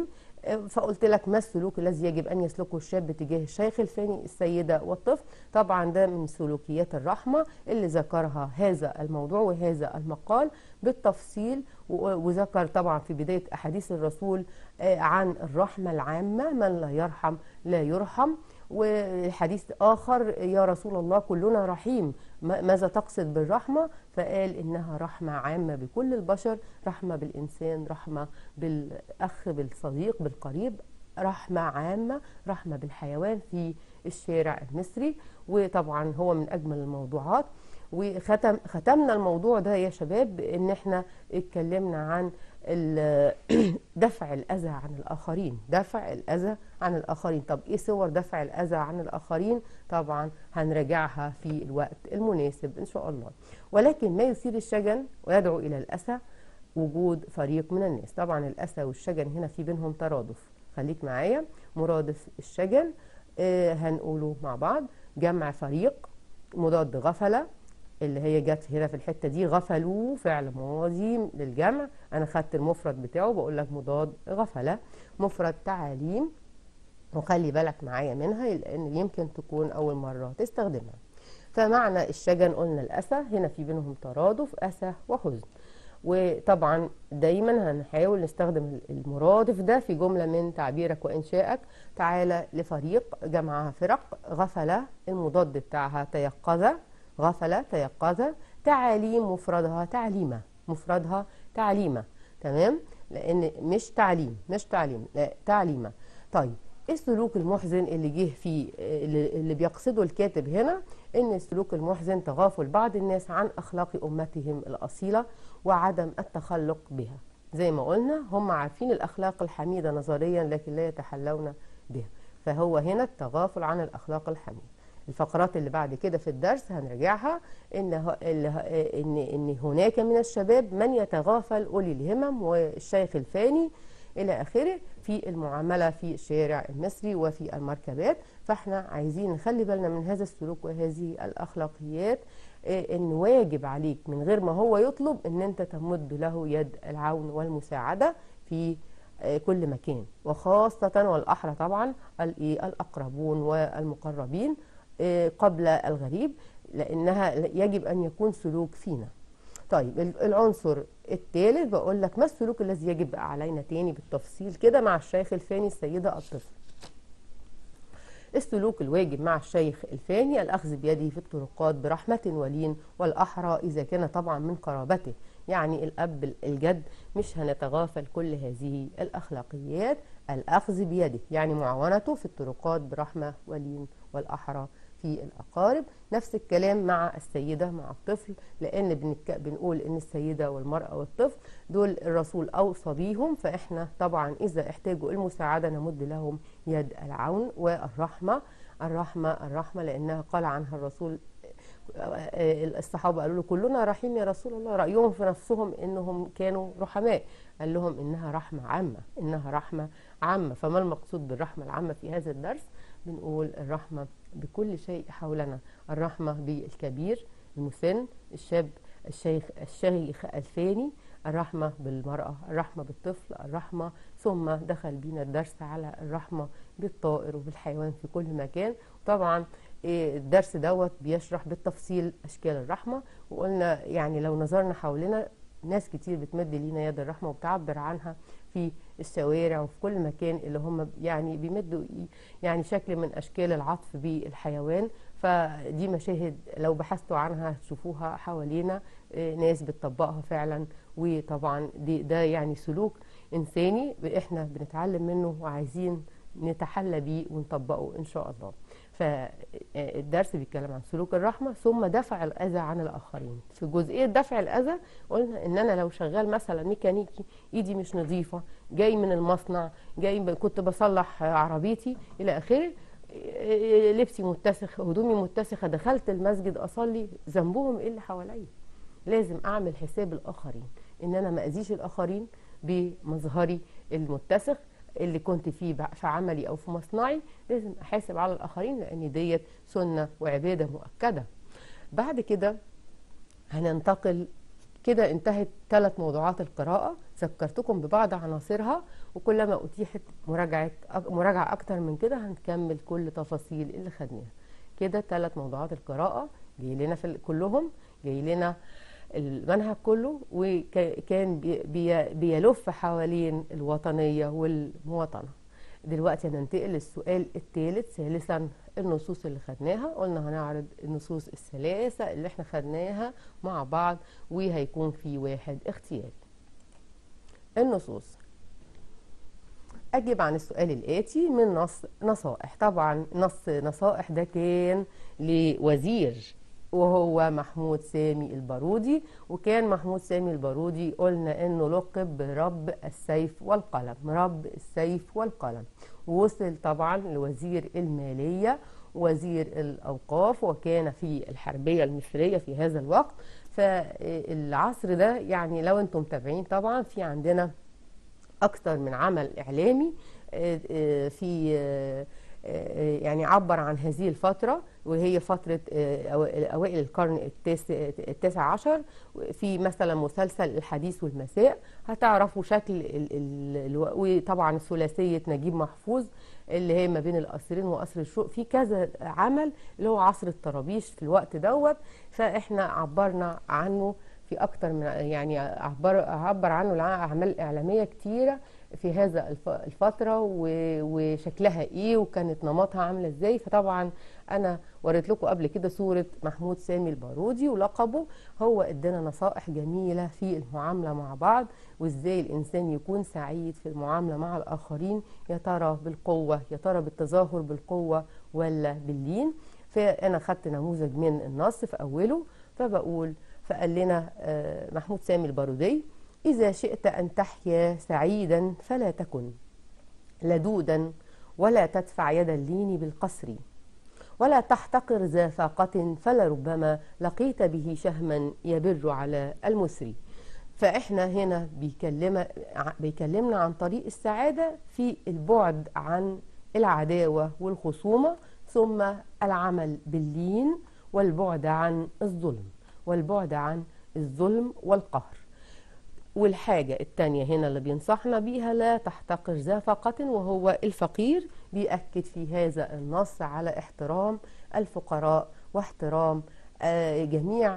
S1: فقلت لك ما السلوك الذي يجب ان يسلكه الشاب تجاه الشيخ الفاني السيده والطفل طبعا ده من سلوكيات الرحمه اللي ذكرها هذا الموضوع وهذا المقال بالتفصيل وذكر طبعا في بدايه احاديث الرسول عن الرحمه العامه من لا يرحم لا يرحم وحديث آخر يا رسول الله كلنا رحيم ماذا تقصد بالرحمة فقال إنها رحمة عامة بكل البشر رحمة بالإنسان رحمة بالأخ بالصديق بالقريب رحمة عامة رحمة بالحيوان في الشارع المصري وطبعا هو من أجمل الموضوعات وختم ختمنا الموضوع ده يا شباب بان احنا اتكلمنا عن دفع الاذى عن الاخرين دفع الاذى عن الاخرين طب ايه صور دفع الاذى عن الاخرين طبعا هنراجعها في الوقت المناسب ان شاء الله ولكن ما يثير الشجن ويدعو الى الاسى وجود فريق من الناس طبعا الاسى والشجن هنا في بينهم ترادف خليك معايا مرادف الشجن آه هنقوله مع بعض جمع فريق مضاد غفله اللي هي جت هنا في الحته دي غفلوا فعل ماضي للجمع انا خدت المفرد بتاعه بقول لك مضاد غفله مفرد تعاليم وخلي بالك معايا منها لان يمكن تكون اول مره تستخدمها فمعنى الشجن قلنا الاسى هنا في بينهم ترادف اسى وحزن وطبعا دايما هنحاول نستخدم المرادف ده في جمله من تعبيرك وانشائك تعالى لفريق جمعها فرق غفله المضاد بتاعها تيقظه غفل تيقظ تعاليم مفردها تعليمة مفردها تعليمة تمام لان مش تعليم مش تعليم لا تعليمة طيب ايه السلوك المحزن اللي جه فيه اللي بيقصده الكاتب هنا ان السلوك المحزن تغافل بعض الناس عن اخلاق امتهم الاصيله وعدم التخلق بها زي ما قلنا هم عارفين الاخلاق الحميده نظريا لكن لا يتحلون بها فهو هنا التغافل عن الاخلاق الحميده الفقرات اللي بعد كده في الدرس هنرجعها ان ان ان هناك من الشباب من يتغافل اولي الهمم والشيخ الفاني الى اخره في المعامله في الشارع المصري وفي المركبات فاحنا عايزين نخلي بالنا من هذا السلوك وهذه الاخلاقيات ان واجب عليك من غير ما هو يطلب ان انت تمد له يد العون والمساعده في كل مكان وخاصه والاحرى طبعا الاقربون والمقربين قبل الغريب لانها يجب ان يكون سلوك فينا طيب العنصر الثالث بقول لك ما السلوك الذي يجب علينا تاني بالتفصيل كده مع الشيخ الفاني السيده الطفل السلوك الواجب مع الشيخ الفاني الأخذ بيده في الطرقات برحمة ولين والأحرى إذا كان طبعا من قرابته يعني الأب الجد مش هنتغافل كل هذه الأخلاقيات الأخذ بيده يعني معاونته في الطرقات برحمة ولين والأحرى في الأقارب نفس الكلام مع السيدة مع الطفل لأن بنك... بنقول إن السيدة والمرأة والطفل دول الرسول أوصى بيهم فإحنا طبعا إذا احتاجوا المساعدة نمد لهم يد العون والرحمة الرحمة الرحمة لأنها قال عنها الرسول الصحابة قالوا له كلنا رحيم يا رسول الله رأيهم في نفسهم إنهم كانوا رحماء قال لهم إنها رحمة عامة إنها رحمة عامة فما المقصود بالرحمة العامة في هذا الدرس بنقول الرحمة بكل شيء حولنا الرحمة بالكبير المسن الشاب الشيخ الشيخ الفاني الرحمة بالمرأة الرحمة بالطفل الرحمة ثم دخل بينا الدرس على الرحمة بالطائر وبالحيوان في كل مكان طبعا الدرس دوت بيشرح بالتفصيل أشكال الرحمة وقلنا يعني لو نظرنا حولنا ناس كتير بتمد لينا يد الرحمة وبتعبر عنها في الشوارع وفي كل مكان اللي هم يعني بيمدوا يعني شكل من اشكال العطف بالحيوان فدي مشاهد لو بحثتوا عنها تشوفوها حوالينا ناس بتطبقها فعلا وطبعا دي ده يعني سلوك انساني احنا بنتعلم منه وعايزين نتحلى بيه ونطبقه ان شاء الله فالدرس بيتكلم عن سلوك الرحمة ثم دفع الأذى عن الآخرين في جزئية دفع الأذى قلنا إن أنا لو شغال مثلا ميكانيكي إيدي مش نظيفة جاي من المصنع جاي كنت بصلح عربيتي إلى آخره لبسي متسخ هدومي متسخة دخلت المسجد أصلي ذنبهم إيه اللي حواليا لازم أعمل حساب الآخرين إن أنا ما أذيش الآخرين بمظهري المتسخ اللي كنت فيه في عملي او في مصنعي لازم احاسب على الاخرين لان ديت سنه وعباده مؤكده بعد كده هننتقل كده انتهت ثلاث موضوعات القراءه ذكرتكم ببعض عناصرها وكلما أتيحت مراجعة مراجعة أكتر من كده هنكمل كل تفاصيل اللي خدناها كده ثلاث موضوعات القراءة جاي لنا في كلهم جاي لنا المنهج كله وكان بيلف حوالين الوطنية والمواطنة دلوقتي هننتقل للسؤال الثالث ثالثا النصوص اللي خدناها قلنا هنعرض النصوص الثلاثة اللي احنا خدناها مع بعض وهيكون في واحد اختياري النصوص أجب عن السؤال الآتي من نص نصائح طبعا نص نصائح ده كان لوزير وهو محمود سامي البارودي وكان محمود سامي البارودي قلنا انه لقب برب السيف والقلم رب السيف والقلم ووصل طبعا لوزير المالية وزير الأوقاف وكان في الحربية المصرية في هذا الوقت فالعصر ده يعني لو انتم متابعين طبعا في عندنا أكثر من عمل إعلامي في يعني عبر عن هذه الفترة وهي فترة أوائل القرن التاسع عشر في مثلا مسلسل الحديث والمساء هتعرفوا شكل وطبعا ثلاثية نجيب محفوظ اللي هي ما بين القصرين وقصر الشوق في كذا عمل اللي هو عصر الطرابيش في الوقت دوت فاحنا عبرنا عنه في اكتر من يعني عبر عبر عنه اعمال اعلاميه كتيره في هذا الفتره وشكلها ايه وكانت نمطها عامله ازاي فطبعا انا وريت لكم قبل كده صوره محمود سامي البارودي ولقبه هو ادانا نصائح جميله في المعامله مع بعض وازاي الانسان يكون سعيد في المعامله مع الاخرين يا ترى بالقوه يا ترى بالتظاهر بالقوه ولا باللين فانا خدت نموذج من النص في اوله فبقول فقال لنا محمود سامي البارودي إذا شئت أن تحيا سعيدا فلا تكن لدودا ولا تدفع يد اللين بالقصر ولا تحتقر ذا فاقة فلربما لقيت به شهما يبر على المسري فإحنا هنا بيكلم بيكلمنا عن طريق السعادة في البعد عن العداوة والخصومة ثم العمل باللين والبعد عن الظلم والبعد عن الظلم والقهر والحاجة التانية هنا اللي بينصحنا بيها لا تحتقر ذا فقط وهو الفقير بيأكد في هذا النص على احترام الفقراء واحترام جميع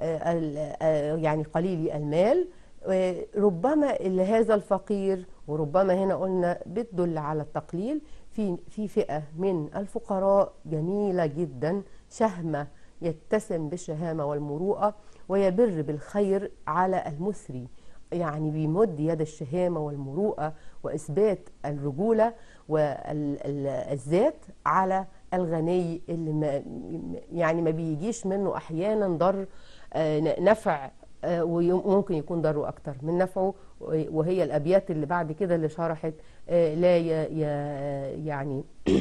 S1: يعني قليلي المال ربما هذا الفقير وربما هنا قلنا بتدل على التقليل في في فئة من الفقراء جميلة جدا شهمة يتسم بالشهامة والمروءة ويبر بالخير على المسري يعني بيمد يد الشهامة والمروءة وإثبات الرجولة والذات على الغني اللي ما يعني ما بيجيش منه أحيانا ضر نفع وممكن يكون ضره أكتر من نفعه وهي الأبيات اللي بعد كده اللي شرحت لا يعني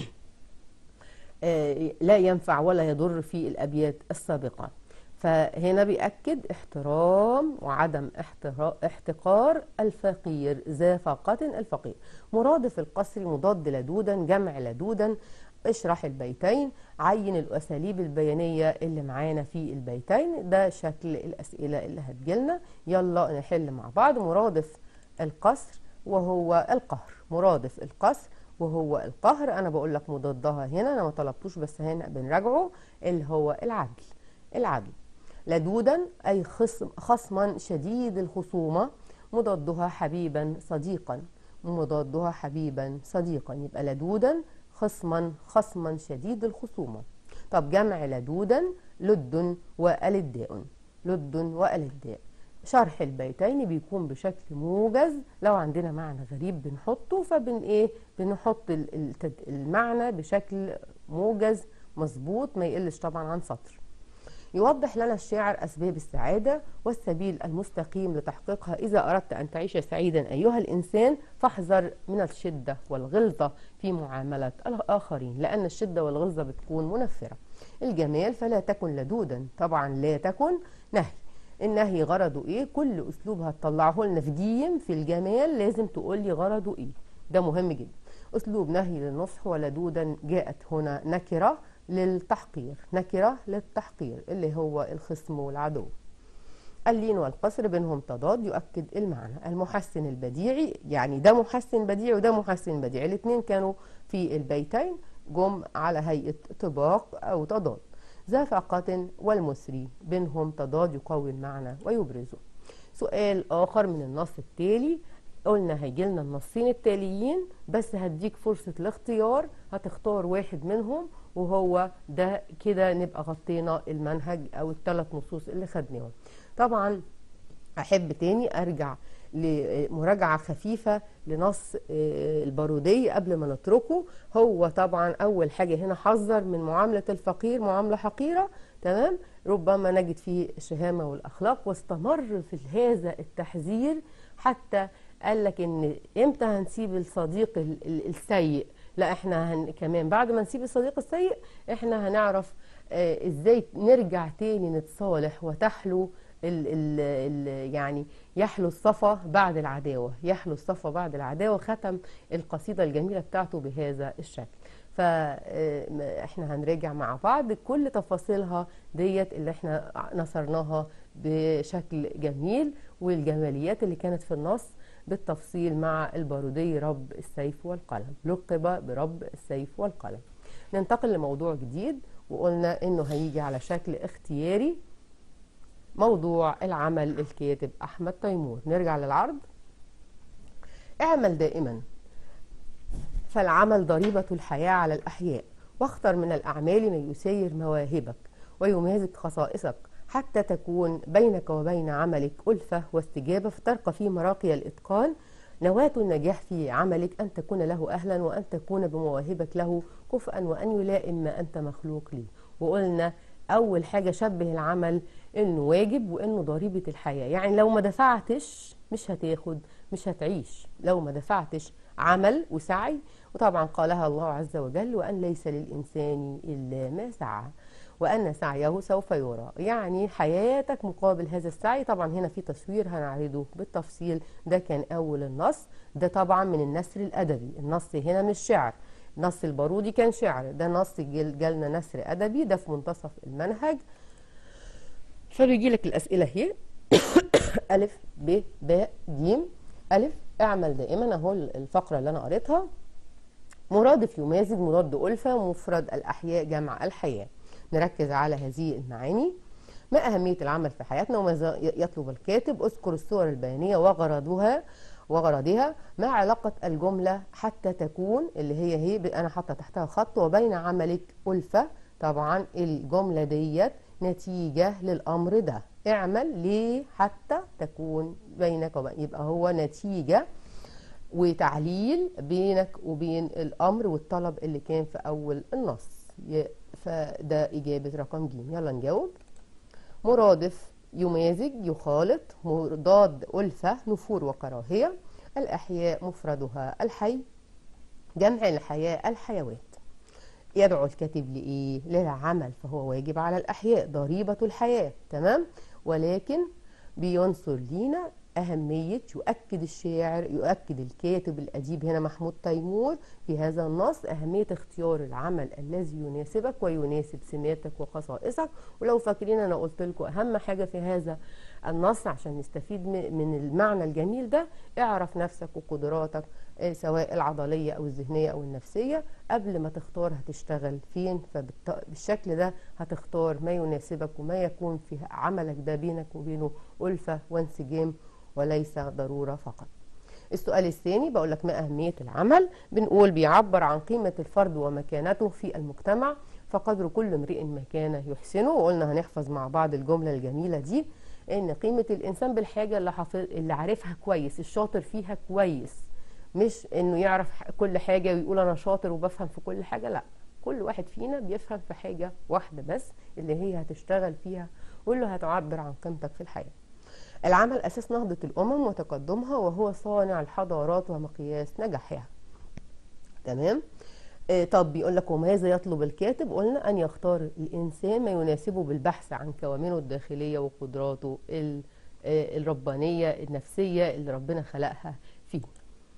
S1: لا ينفع ولا يضر في الأبيات السابقة فهنا بيأكد احترام وعدم احتقار الفقير ذا فاقة الفقير مرادف القصر مضاد لدودا جمع لدودا اشرح البيتين عين الأساليب البيانية اللي معانا في البيتين ده شكل الأسئلة اللي هتجيلنا يلا نحل مع بعض مرادف القصر وهو القهر مرادف القصر وهو القهر انا بقول لك مضادها هنا انا ما طلبتوش بس هنا بنراجعه اللي هو العدل العدل لدودا أي خصم خصما شديد الخصومة مضادها حبيبا صديقا مضادها حبيبا صديقا يبقى لدودا خصما خصما شديد الخصومة طب جمع لدودا لد والداء لد والداء شرح البيتين بيكون بشكل موجز لو عندنا معنى غريب بنحطه فبن ايه بنحط المعنى بشكل موجز مظبوط ما يقلش طبعا عن سطر يوضح لنا الشاعر أسباب السعادة والسبيل المستقيم لتحقيقها إذا أردت أن تعيش سعيدا أيها الإنسان فاحذر من الشدة والغلظة في معاملة الآخرين لأن الشدة والغلظة بتكون منفرة الجمال فلا تكن لدودا طبعا لا تكن نهي النهي غرضه ايه كل اسلوب هتطلعه لنا في جيم في الجمال لازم تقول لي غرضه ايه ده مهم جدا اسلوب نهي للنصح ولدودا جاءت هنا نكره للتحقير نكرة للتحقير اللي هو الخصم والعدو اللين والقصر بينهم تضاد يؤكد المعنى المحسن البديعي يعني ده محسن بديعي وده محسن بديعي الاثنين كانوا في البيتين جم على هيئة طباق أو تضاد زفقة والمسري بينهم تضاد يقوي المعنى ويبرزه سؤال آخر من النص التالي قلنا هيجي لنا النصين التاليين بس هديك فرصة الاختيار هتختار واحد منهم وهو ده كده نبقى غطينا المنهج أو الثلاث نصوص اللي خدناهم طبعا أحب تاني أرجع لمراجعة خفيفة لنص البارودي قبل ما نتركه هو طبعا أول حاجة هنا حذر من معاملة الفقير معاملة حقيرة تمام ربما نجد فيه الشهامة والأخلاق واستمر في هذا التحذير حتى قال لك ان امتى هنسيب الصديق السيء لا احنا هن كمان بعد ما نسيب الصديق السيء احنا هنعرف اه ازاي نرجع تاني نتصالح وتحلو ال ال ال يعني يحلو الصفا بعد العداوة يحلو الصفا بعد العداوة ختم القصيدة الجميلة بتاعته بهذا الشكل فاحنا هنراجع مع بعض كل تفاصيلها ديت اللي احنا نصرناها بشكل جميل والجماليات اللي كانت في النص بالتفصيل مع البارودي رب السيف والقلم لقب برب السيف والقلم ننتقل لموضوع جديد وقلنا انه هيجي على شكل اختياري موضوع العمل الكاتب احمد تيمور نرجع للعرض اعمل دائما فالعمل ضريبة الحياة على الأحياء واختر من الأعمال ما يسير مواهبك ويمازج خصائصك حتى تكون بينك وبين عملك ألفة واستجابة فترقى في مراقي الإتقان نواة النجاح في عملك أن تكون له أهلا وأن تكون بمواهبك له كفءا وأن يلائم ما أنت مخلوق ليه وقلنا أول حاجة شبه العمل إنه واجب وإنه ضريبة الحياة يعني لو ما دفعتش مش هتاخد مش هتعيش لو ما دفعتش عمل وسعي وطبعا قالها الله عز وجل وأن ليس للإنسان إلا ما سعى وأن سعيه سوف يرى يعني حياتك مقابل هذا السعي طبعا هنا في تصوير هنعرضه بالتفصيل ده كان أول النص ده طبعا من النثر الأدبي النص هنا مش شعر نص البارودي كان شعر ده نص جالنا نثر أدبي ده في منتصف المنهج فبيجي لك الأسئلة هي ألف ب باء ج ألف اعمل دائما أهو الفقرة اللي أنا قريتها مرادف يمازج مضاد ألفة مفرد الأحياء جمع الحياة نركز على هذه المعاني ما أهمية العمل في حياتنا وماذا يطلب الكاتب اذكر الصور البيانية وغرضها وغرضها ما علاقة الجملة حتى تكون اللي هي هي أنا حاطة تحتها خط وبين عملك ألفة طبعا الجملة ديت نتيجة للأمر ده اعمل ليه حتى تكون بينك وبين يبقى هو نتيجة وتعليل بينك وبين الأمر والطلب اللي كان في أول النص فده إجابة رقم ج يلا نجاوب مرادف يمازج يخالط مضاد ألفة نفور وكراهية الأحياء مفردها الحي جمع الحياة الحيوات يدعو الكاتب لإيه؟ للعمل فهو واجب على الأحياء ضريبة الحياة تمام؟ ولكن بينصر لينا أهمية يؤكد الشاعر يؤكد الكاتب الأديب هنا محمود تيمور في هذا النص أهمية اختيار العمل الذي يناسبك ويناسب سماتك وخصائصك ولو فاكرين أنا قلت لكم أهم حاجة في هذا النص عشان نستفيد من المعنى الجميل ده اعرف نفسك وقدراتك سواء العضلية أو الذهنية أو النفسية قبل ما تختار هتشتغل فين فبالشكل ده هتختار ما يناسبك وما يكون في عملك ده بينك وبينه ألفة وانسجام وليس ضرورة فقط السؤال الثاني بقول لك ما أهمية العمل بنقول بيعبر عن قيمة الفرد ومكانته في المجتمع فقدر كل امرئ ما كان يحسنه وقلنا هنحفظ مع بعض الجملة الجميلة دي ان قيمة الانسان بالحاجة اللي, حافظ اللي عارفها كويس الشاطر فيها كويس مش انه يعرف كل حاجة ويقول انا شاطر وبفهم في كل حاجة لا كل واحد فينا بيفهم في حاجة واحدة بس اللي هي هتشتغل فيها واللي هتعبر عن قيمتك في الحياة العمل أساس نهضة الأمم وتقدمها وهو صانع الحضارات ومقياس نجاحها تمام آه طب بيقول لك وماذا يطلب الكاتب قلنا أن يختار الإنسان ما يناسبه بالبحث عن كوامنه الداخلية وقدراته الربانية النفسية اللي ربنا خلقها فيه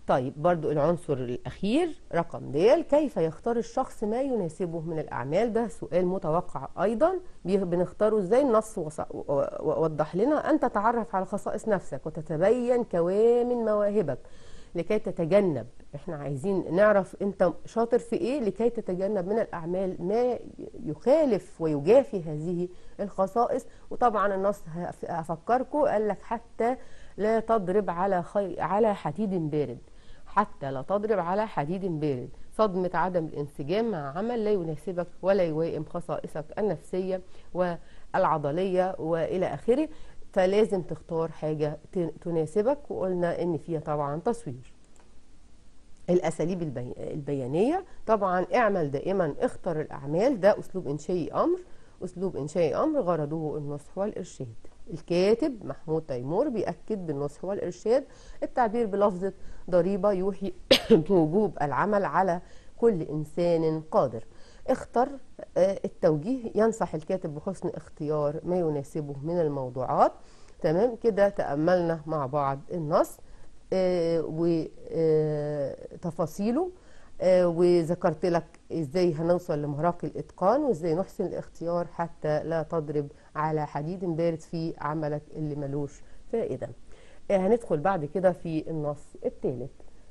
S1: طيب برضو العنصر الأخير رقم د كيف يختار الشخص ما يناسبه من الأعمال ده سؤال متوقع أيضا بي- بنختاره ازاي النص وص- و- ووضح لنا أن تتعرف على خصائص نفسك وتتبين كوامن مواهبك لكي تتجنب احنا عايزين نعرف انت شاطر في ايه لكي تتجنب من الاعمال ما يخالف ويجافي هذه الخصائص وطبعا النص هف- هفكركم قال لك حتى لا تضرب على خي... على حديد بارد حتى لا تضرب على حديد بارد صدمة عدم الانسجام مع عمل لا يناسبك ولا يوائم خصائصك النفسية والعضلية وإلى آخره فلازم تختار حاجة ت- تناسبك وقلنا إن فيها طبعا تصوير الأساليب البي... البيانية طبعا اعمل دائما اختر الأعمال ده أسلوب إنشائي أمر أسلوب إنشائي أمر غرضه النصح والإرشاد الكاتب محمود تيمور بيأكد بالنصح والإرشاد التعبير بلفظة ضريبة يوحي بوجوب العمل على كل إنسان قادر اختر آه، التوجيه ينصح الكاتب بحسن اختيار ما يناسبه من الموضوعات تمام كده تأملنا مع بعض النص وتفاصيله وذكرت لك ازاي هنوصل لمراقي الاتقان وازاي نحسن الاختيار حتى لا تضرب على حديد بارد في عملك اللي ملوش فائده آه، هندخل بعد كده في النص الثالث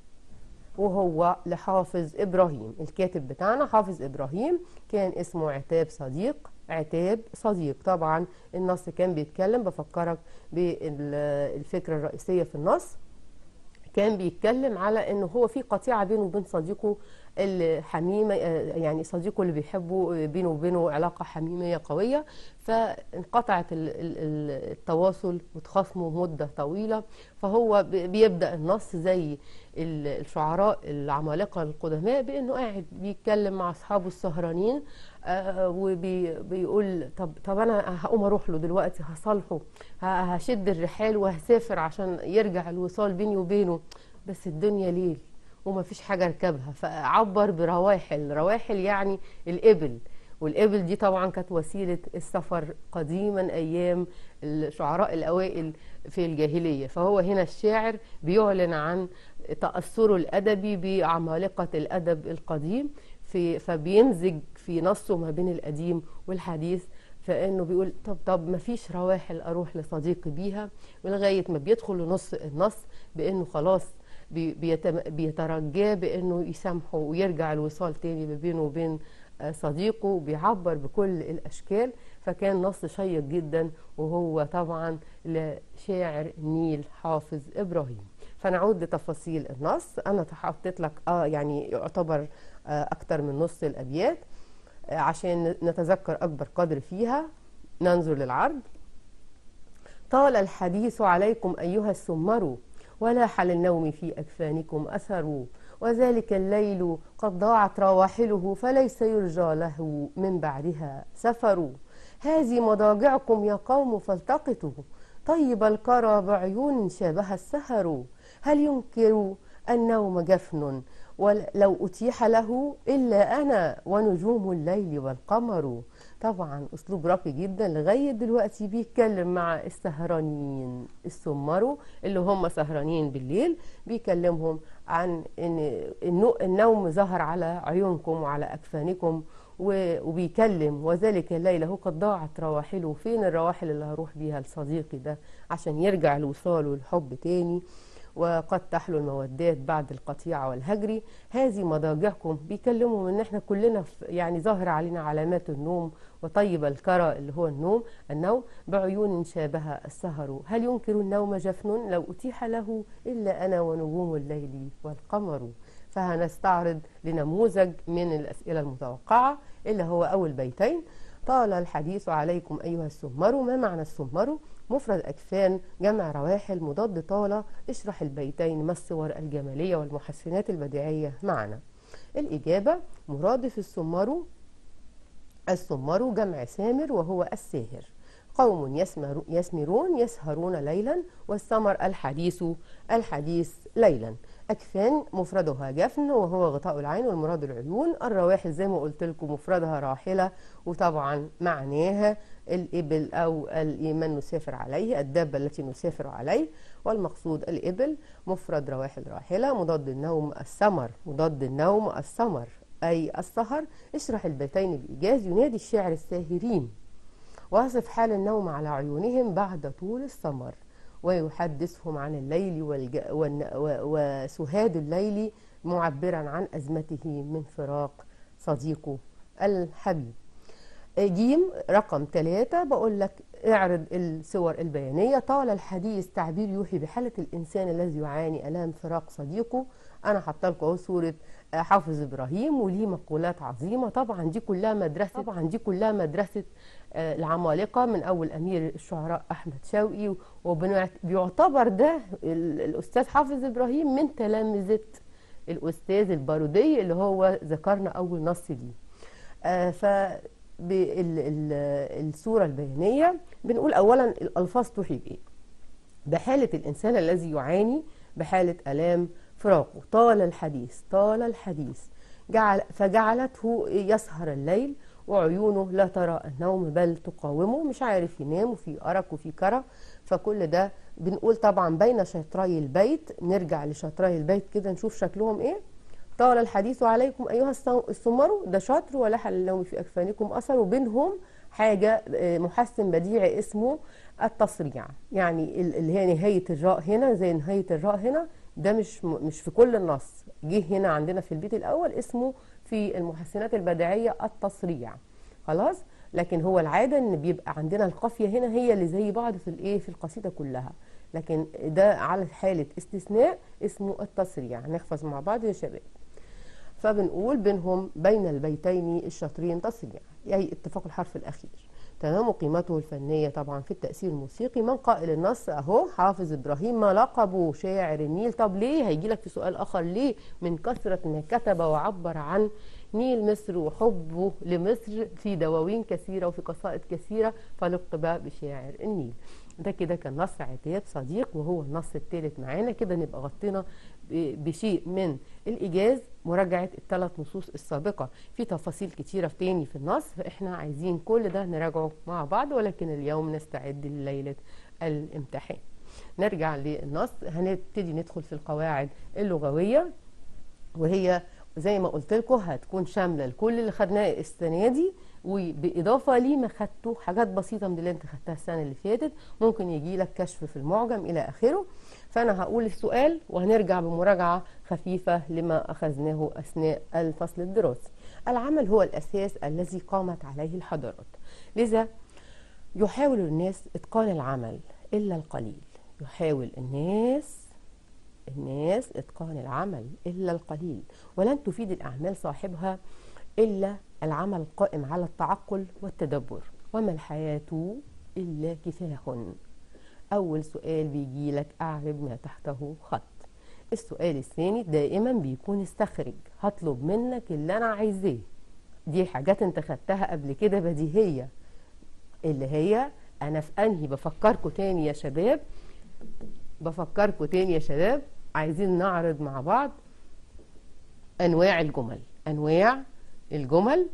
S1: وهو لحافظ ابراهيم الكاتب بتاعنا حافظ ابراهيم كان اسمه عتاب صديق عتاب صديق طبعا النص كان بيتكلم بفكرك بالفكره الرئيسيه في النص كان بيتكلم على انه هو في قطيعه بينه وبين صديقه الحميمه آه، يعني صديقه اللي بيحبه آه، بينه وبينه علاقه حميميه قويه فانقطعت ال- ال- ال- التواصل وتخاصموا مده طويله فهو ب- بيبدا النص زي ال- الشعراء العمالقه القدماء بانه قاعد بيتكلم مع اصحابه السهرانين آه، وبيقول طب طب انا هقوم اروح له دلوقتي هصالحه ه- هشد الرحال وهسافر عشان يرجع الوصال بيني وبينه بس الدنيا ليل وما فيش حاجه اركبها فعبر برواحل رواحل يعني الابل والابل دي طبعا كانت وسيله السفر قديما ايام الشعراء الاوائل في الجاهليه فهو هنا الشاعر بيعلن عن تاثره الادبي بعمالقه الادب القديم في فبيمزج في نصه ما بين القديم والحديث فانه بيقول طب طب ما فيش رواحل اروح لصديقي بيها ولغايه ما بيدخل لنص النص بانه خلاص بي- بيتم- بيترجاه بانه يسامحه ويرجع الوصال تاني ما بينه وبين آه، صديقه وبيعبر بكل الاشكال فكان نص شيق جدا وهو طبعا لشاعر النيل حافظ ابراهيم فنعود لتفاصيل النص انا حطيت لك اه يعني يعتبر آه اكتر من نص الابيات آه عشان نتذكر اكبر قدر فيها ننظر للعرض طال الحديث عليكم أيها السمر ولاح للنوم في أكفانكم أثر وذلك الليل قد ضاعت رواحله فليس يرجى له من بعدها سفر هذه مضاجعكم يا قوم فالتقطوا طيب الكرى بعيون شابه السهر هل ينكر النوم جفن ولو أتيح له إلا أنا ونجوم الليل والقمر طبعا أسلوب راقي جدا لغاية دلوقتي بيتكلم مع السهرانين السمروا اللي هم سهرانين بالليل بيكلمهم عن إن النو- النوم ظهر على عيونكم وعلى أكفانكم و- وبيكلم وذلك الليلة هو قد ضاعت رواحله فين الرواحل اللي هروح بيها لصديقي ده عشان يرجع لوصاله والحب تاني وقد تحلو المودات بعد القطيعة والهجر هذه مضاجعكم بيكلموا ان احنا كلنا في- يعني ظاهر علينا علامات النوم وطيب الكرى اللي هو النوم النوم بعيون شابه السهر هل ينكر النوم جفن لو أتيح له إلا أنا ونجوم الليل والقمر فهنستعرض لنموذج من الأسئلة المتوقعة اللي هو أول بيتين طال الحديث عليكم أيها السمر ما معنى السمر مفرد أكفان جمع رواحل مضاد طالة اشرح البيتين ما الصور الجمالية والمحسنات البديعية معنا الإجابة مرادف السمر السمر جمع سامر وهو الساهر قوم يسمر يسمرون يسهرون ليلا والسمر الحديث الحديث ليلا أكفان مفردها جفن وهو غطاء العين والمراد العيون الرواحل زي ما قلت لكم مفردها راحلة وطبعا معناها الإبل أو من نسافر عليه الدابة التي نسافر عليه والمقصود الإبل مفرد رواحل راحلة مضاد النوم السمر مضاد النوم السمر أي السهر اشرح البيتين بإيجاز ينادي الشاعر الساهرين واصف حال النوم على عيونهم بعد طول السمر ويحدثهم عن الليل والج... والن... وسهاد الليل معبرا عن أزمته من فراق صديقه الحبيب جيم رقم ثلاثة بقول لك اعرض الصور البيانية طال الحديث تعبير يوحي بحالة الإنسان الذي يعاني ألام فراق صديقه أنا حاطه لكم اهو صورة حافظ إبراهيم وليه مقولات عظيمة طبعا دي كلها مدرسة طبعا دي كلها مدرسة العمالقة من أول أمير الشعراء أحمد شوقي وبيعتبر ده الأستاذ حافظ إبراهيم من تلامذة الأستاذ البارودي اللي هو ذكرنا أول نص ليه ف بالصورة البيانية بنقول أولا الألفاظ توحي بإيه بحالة الإنسان الذي يعاني بحالة ألام فراقه طال الحديث طال الحديث جعل فجعلته يسهر الليل وعيونه لا ترى النوم بل تقاومه مش عارف ينام وفي أرق وفي كرة فكل ده بنقول طبعا بين شطري البيت نرجع لشطري البيت كده نشوف شكلهم ايه طال الحديث عليكم أيها السمر ده شطر ولحل النوم في أكفانكم أثر وبينهم حاجة محسن بديعي اسمه التصريع يعني اللي هي نهاية الراء هنا زي نهاية الراء هنا ده مش مش في كل النص جه هنا عندنا في البيت الأول اسمه في المحسنات البديعية التصريع خلاص لكن هو العادة ان بيبقى عندنا القافية هنا هي اللي زي بعض في الايه في القصيدة كلها لكن ده على حالة استثناء اسمه التصريع نحفظ مع بعض يا شباب فبنقول بينهم بين البيتين الشطرين تصريع أي اتفاق الحرف الأخير تمام قيمته الفنية طبعا في التأثير الموسيقي من قائل النص أهو حافظ إبراهيم ما لقبه شاعر النيل طب ليه هيجي لك في سؤال آخر ليه من كثرة ما كتب وعبر عن نيل مصر وحبه لمصر في دواوين كثيرة وفي قصائد كثيرة فلقب بشاعر النيل ده كده كان نص عتاب صديق وهو النص الثالث معانا كده نبقى غطينا بشيء من الإيجاز مراجعة الثلاث نصوص السابقة في تفاصيل كتيرة في تاني في النص فإحنا عايزين كل ده نراجعه مع بعض ولكن اليوم نستعد لليلة الامتحان نرجع للنص هنبتدي ندخل في القواعد اللغوية وهي زي ما قلت لكم هتكون شاملة لكل اللي خدناه السنة دي وبإضافة ليه ما خدته حاجات بسيطة من اللي انت خدتها السنة اللي فاتت ممكن يجي لك كشف في المعجم إلى آخره فأنا هقول السؤال وهنرجع بمراجعة خفيفة لما أخذناه أثناء الفصل الدراسي العمل هو الأساس الذي قامت عليه الحضارات لذا يحاول الناس إتقان العمل إلا القليل يحاول الناس الناس إتقان العمل إلا القليل ولن تفيد الأعمال صاحبها إلا العمل القائم على التعقل والتدبر وما الحياة إلا كفاح أول سؤال بيجي لك أعرب ما تحته خط السؤال الثاني دائما بيكون استخرج هطلب منك اللي أنا عايزاه دي حاجات انت خدتها قبل كده بديهية اللي هي أنا في أنهي بفكركم تاني يا شباب بفكركم تاني يا شباب عايزين نعرض مع بعض أنواع الجمل أنواع الجمل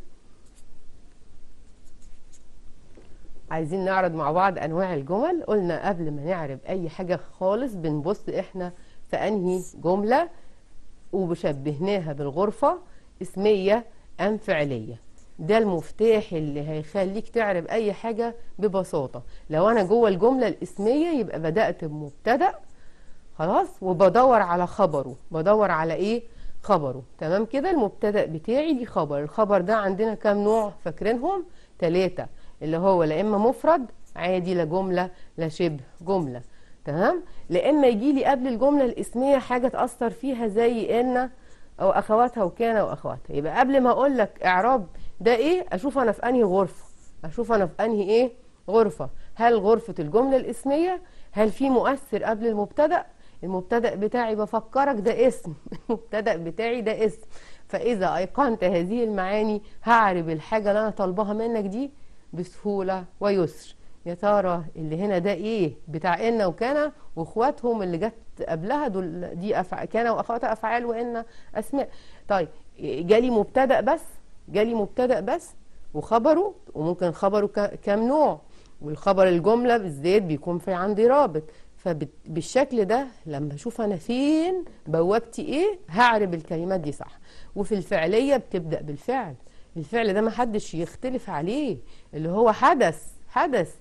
S1: عايزين نعرض مع بعض انواع الجمل قلنا قبل ما نعرض اي حاجه خالص بنبص احنا في انهي جمله وبشبهناها بالغرفه اسميه ام فعليه ده المفتاح اللي هيخليك تعرب اي حاجه ببساطه لو انا جوه الجمله الاسميه يبقى بدات بمبتدا خلاص وبدور على خبره بدور على ايه خبره تمام كده المبتدا بتاعي دي خبر الخبر ده عندنا كام نوع فاكرينهم ثلاثة اللي هو لا اما مفرد عادي لا جمله لا شبه جمله تمام لا اما يجي لي قبل الجمله الاسميه حاجه تاثر فيها زي ان او اخواتها وكان واخواتها يبقى قبل ما اقول لك اعراب ده ايه اشوف انا في انهي غرفه اشوف انا في انهي ايه غرفه هل غرفه الجمله الاسميه هل في مؤثر قبل المبتدا المبتدا بتاعي بفكرك ده اسم المبتدا بتاعي ده اسم فاذا ايقنت هذه المعاني هعرب الحاجه اللي انا طالباها منك دي بسهوله ويسر يا ترى اللي هنا ده ايه بتاع ان وكان واخواتهم اللي جت قبلها دول دي أفع... كان واخواتها افعال وان اسماء طيب جالي مبتدا بس جالي مبتدا بس وخبره وممكن خبره ك... كام نوع والخبر الجمله بالذات بيكون في عندي رابط فبالشكل ده لما اشوف انا فين بوابتي ايه هعرب الكلمات دي صح وفي الفعليه بتبدا بالفعل الفعل ده ما حدش يختلف عليه اللي هو حدث حدث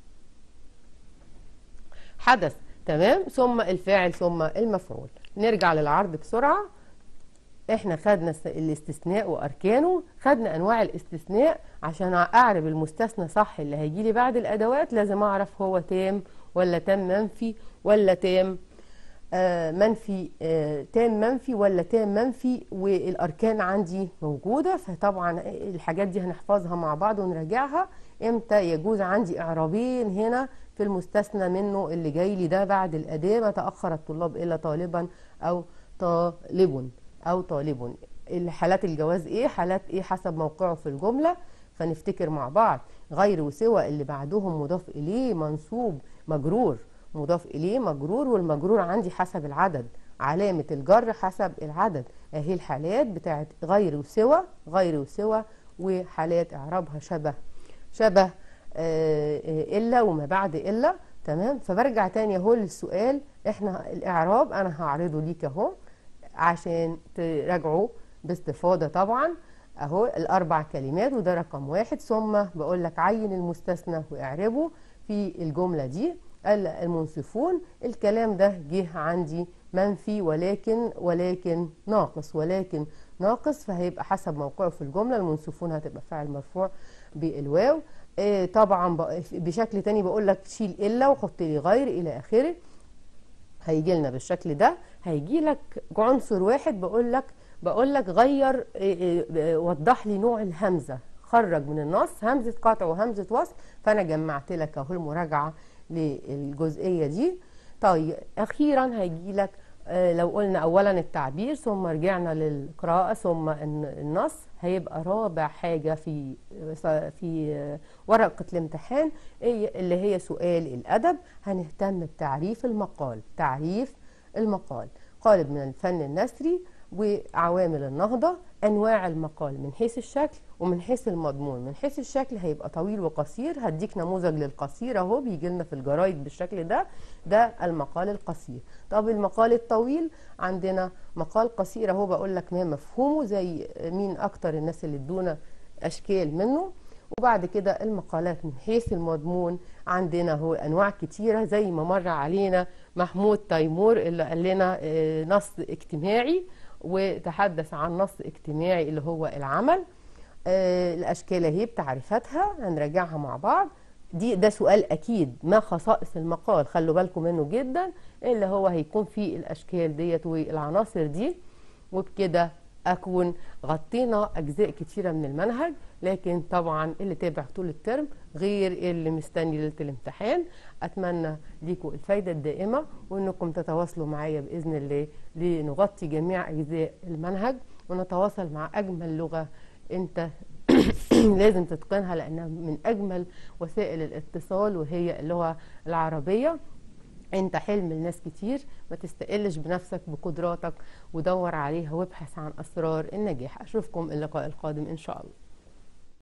S1: حدث تمام ثم الفاعل ثم المفعول نرجع للعرض بسرعه احنا خدنا الاستثناء واركانه خدنا انواع الاستثناء عشان اعرف المستثنى صح اللي هيجي لي بعد الادوات لازم اعرف هو تام ولا تام منفي ولا تام آه منفي آه تام منفي ولا تام منفي والاركان عندي موجوده فطبعا الحاجات دي هنحفظها مع بعض ونراجعها امتى يجوز عندي اعرابين هنا في المستثنى منه اللي جاي لي ده بعد الاداه ما تاخر الطلاب الا طالبا او طالب او طالب حالات الجواز ايه حالات ايه حسب موقعه في الجمله فنفتكر مع بعض غير وسوى اللي بعدهم مضاف اليه منصوب مجرور مضاف اليه مجرور والمجرور عندي حسب العدد علامة الجر حسب العدد اهي الحالات بتاعت غير وسوى غير وسوى وحالات اعرابها شبه شبه الا وما بعد الا تمام فبرجع تاني اهو للسؤال احنا الاعراب انا هعرضه ليك اهو عشان تراجعوا باستفاضة طبعا اهو الاربع كلمات وده رقم واحد ثم بقول لك عين المستثنى واعربه في الجملة دي المنصفون الكلام ده جه عندي منفي ولكن ولكن ناقص ولكن ناقص فهيبقى حسب موقعه في الجملة المنصفون هتبقى فاعل مرفوع بالواو آه طبعا بشكل تاني بقول لك شيل الا وحط لي غير الى اخره هيجي لنا بالشكل ده هيجي لك عنصر واحد بقول لك بقول لك غير وضح لي نوع الهمزه خرج من النص همزه قطع وهمزه وصل فانا جمعت لك اهو المراجعه للجزئيه دي طيب اخيرا هيجي لك لو قلنا اولا التعبير ثم رجعنا للقراءه ثم النص هيبقى رابع حاجه في في ورقه الامتحان اللي هي سؤال الادب هنهتم بتعريف المقال تعريف المقال قالب من الفن النثري وعوامل النهضة أنواع المقال من حيث الشكل ومن حيث المضمون من حيث الشكل هيبقى طويل وقصير هديك نموذج للقصير اهو بيجي لنا في الجرايد بالشكل ده ده المقال القصير طب المقال الطويل عندنا مقال قصير اهو بقول لك ما مفهومه زي مين اكتر الناس اللي ادونا اشكال منه وبعد كده المقالات من حيث المضمون عندنا هو انواع كتيره زي ما مر علينا محمود تيمور اللي قال لنا نص اجتماعي وتحدث عن نص اجتماعي اللي هو العمل آه الاشكال اهي بتعريفاتها هنراجعها مع بعض دي ده سؤال اكيد ما خصائص المقال خلوا بالكم منه جدا اللي هو هيكون فيه الاشكال ديت والعناصر دي وبكده اكون غطينا اجزاء كتيره من المنهج لكن طبعا اللي تابع طول الترم غير اللي مستني ليله الامتحان اتمنى ليكم الفايده الدائمه وانكم تتواصلوا معايا باذن الله لنغطي جميع اجزاء المنهج ونتواصل مع اجمل لغه انت لازم تتقنها لانها من اجمل وسائل الاتصال وهي اللغه العربيه انت حلم لناس كتير ما تستقلش بنفسك بقدراتك ودور عليها وابحث عن اسرار النجاح اشوفكم اللقاء القادم ان شاء الله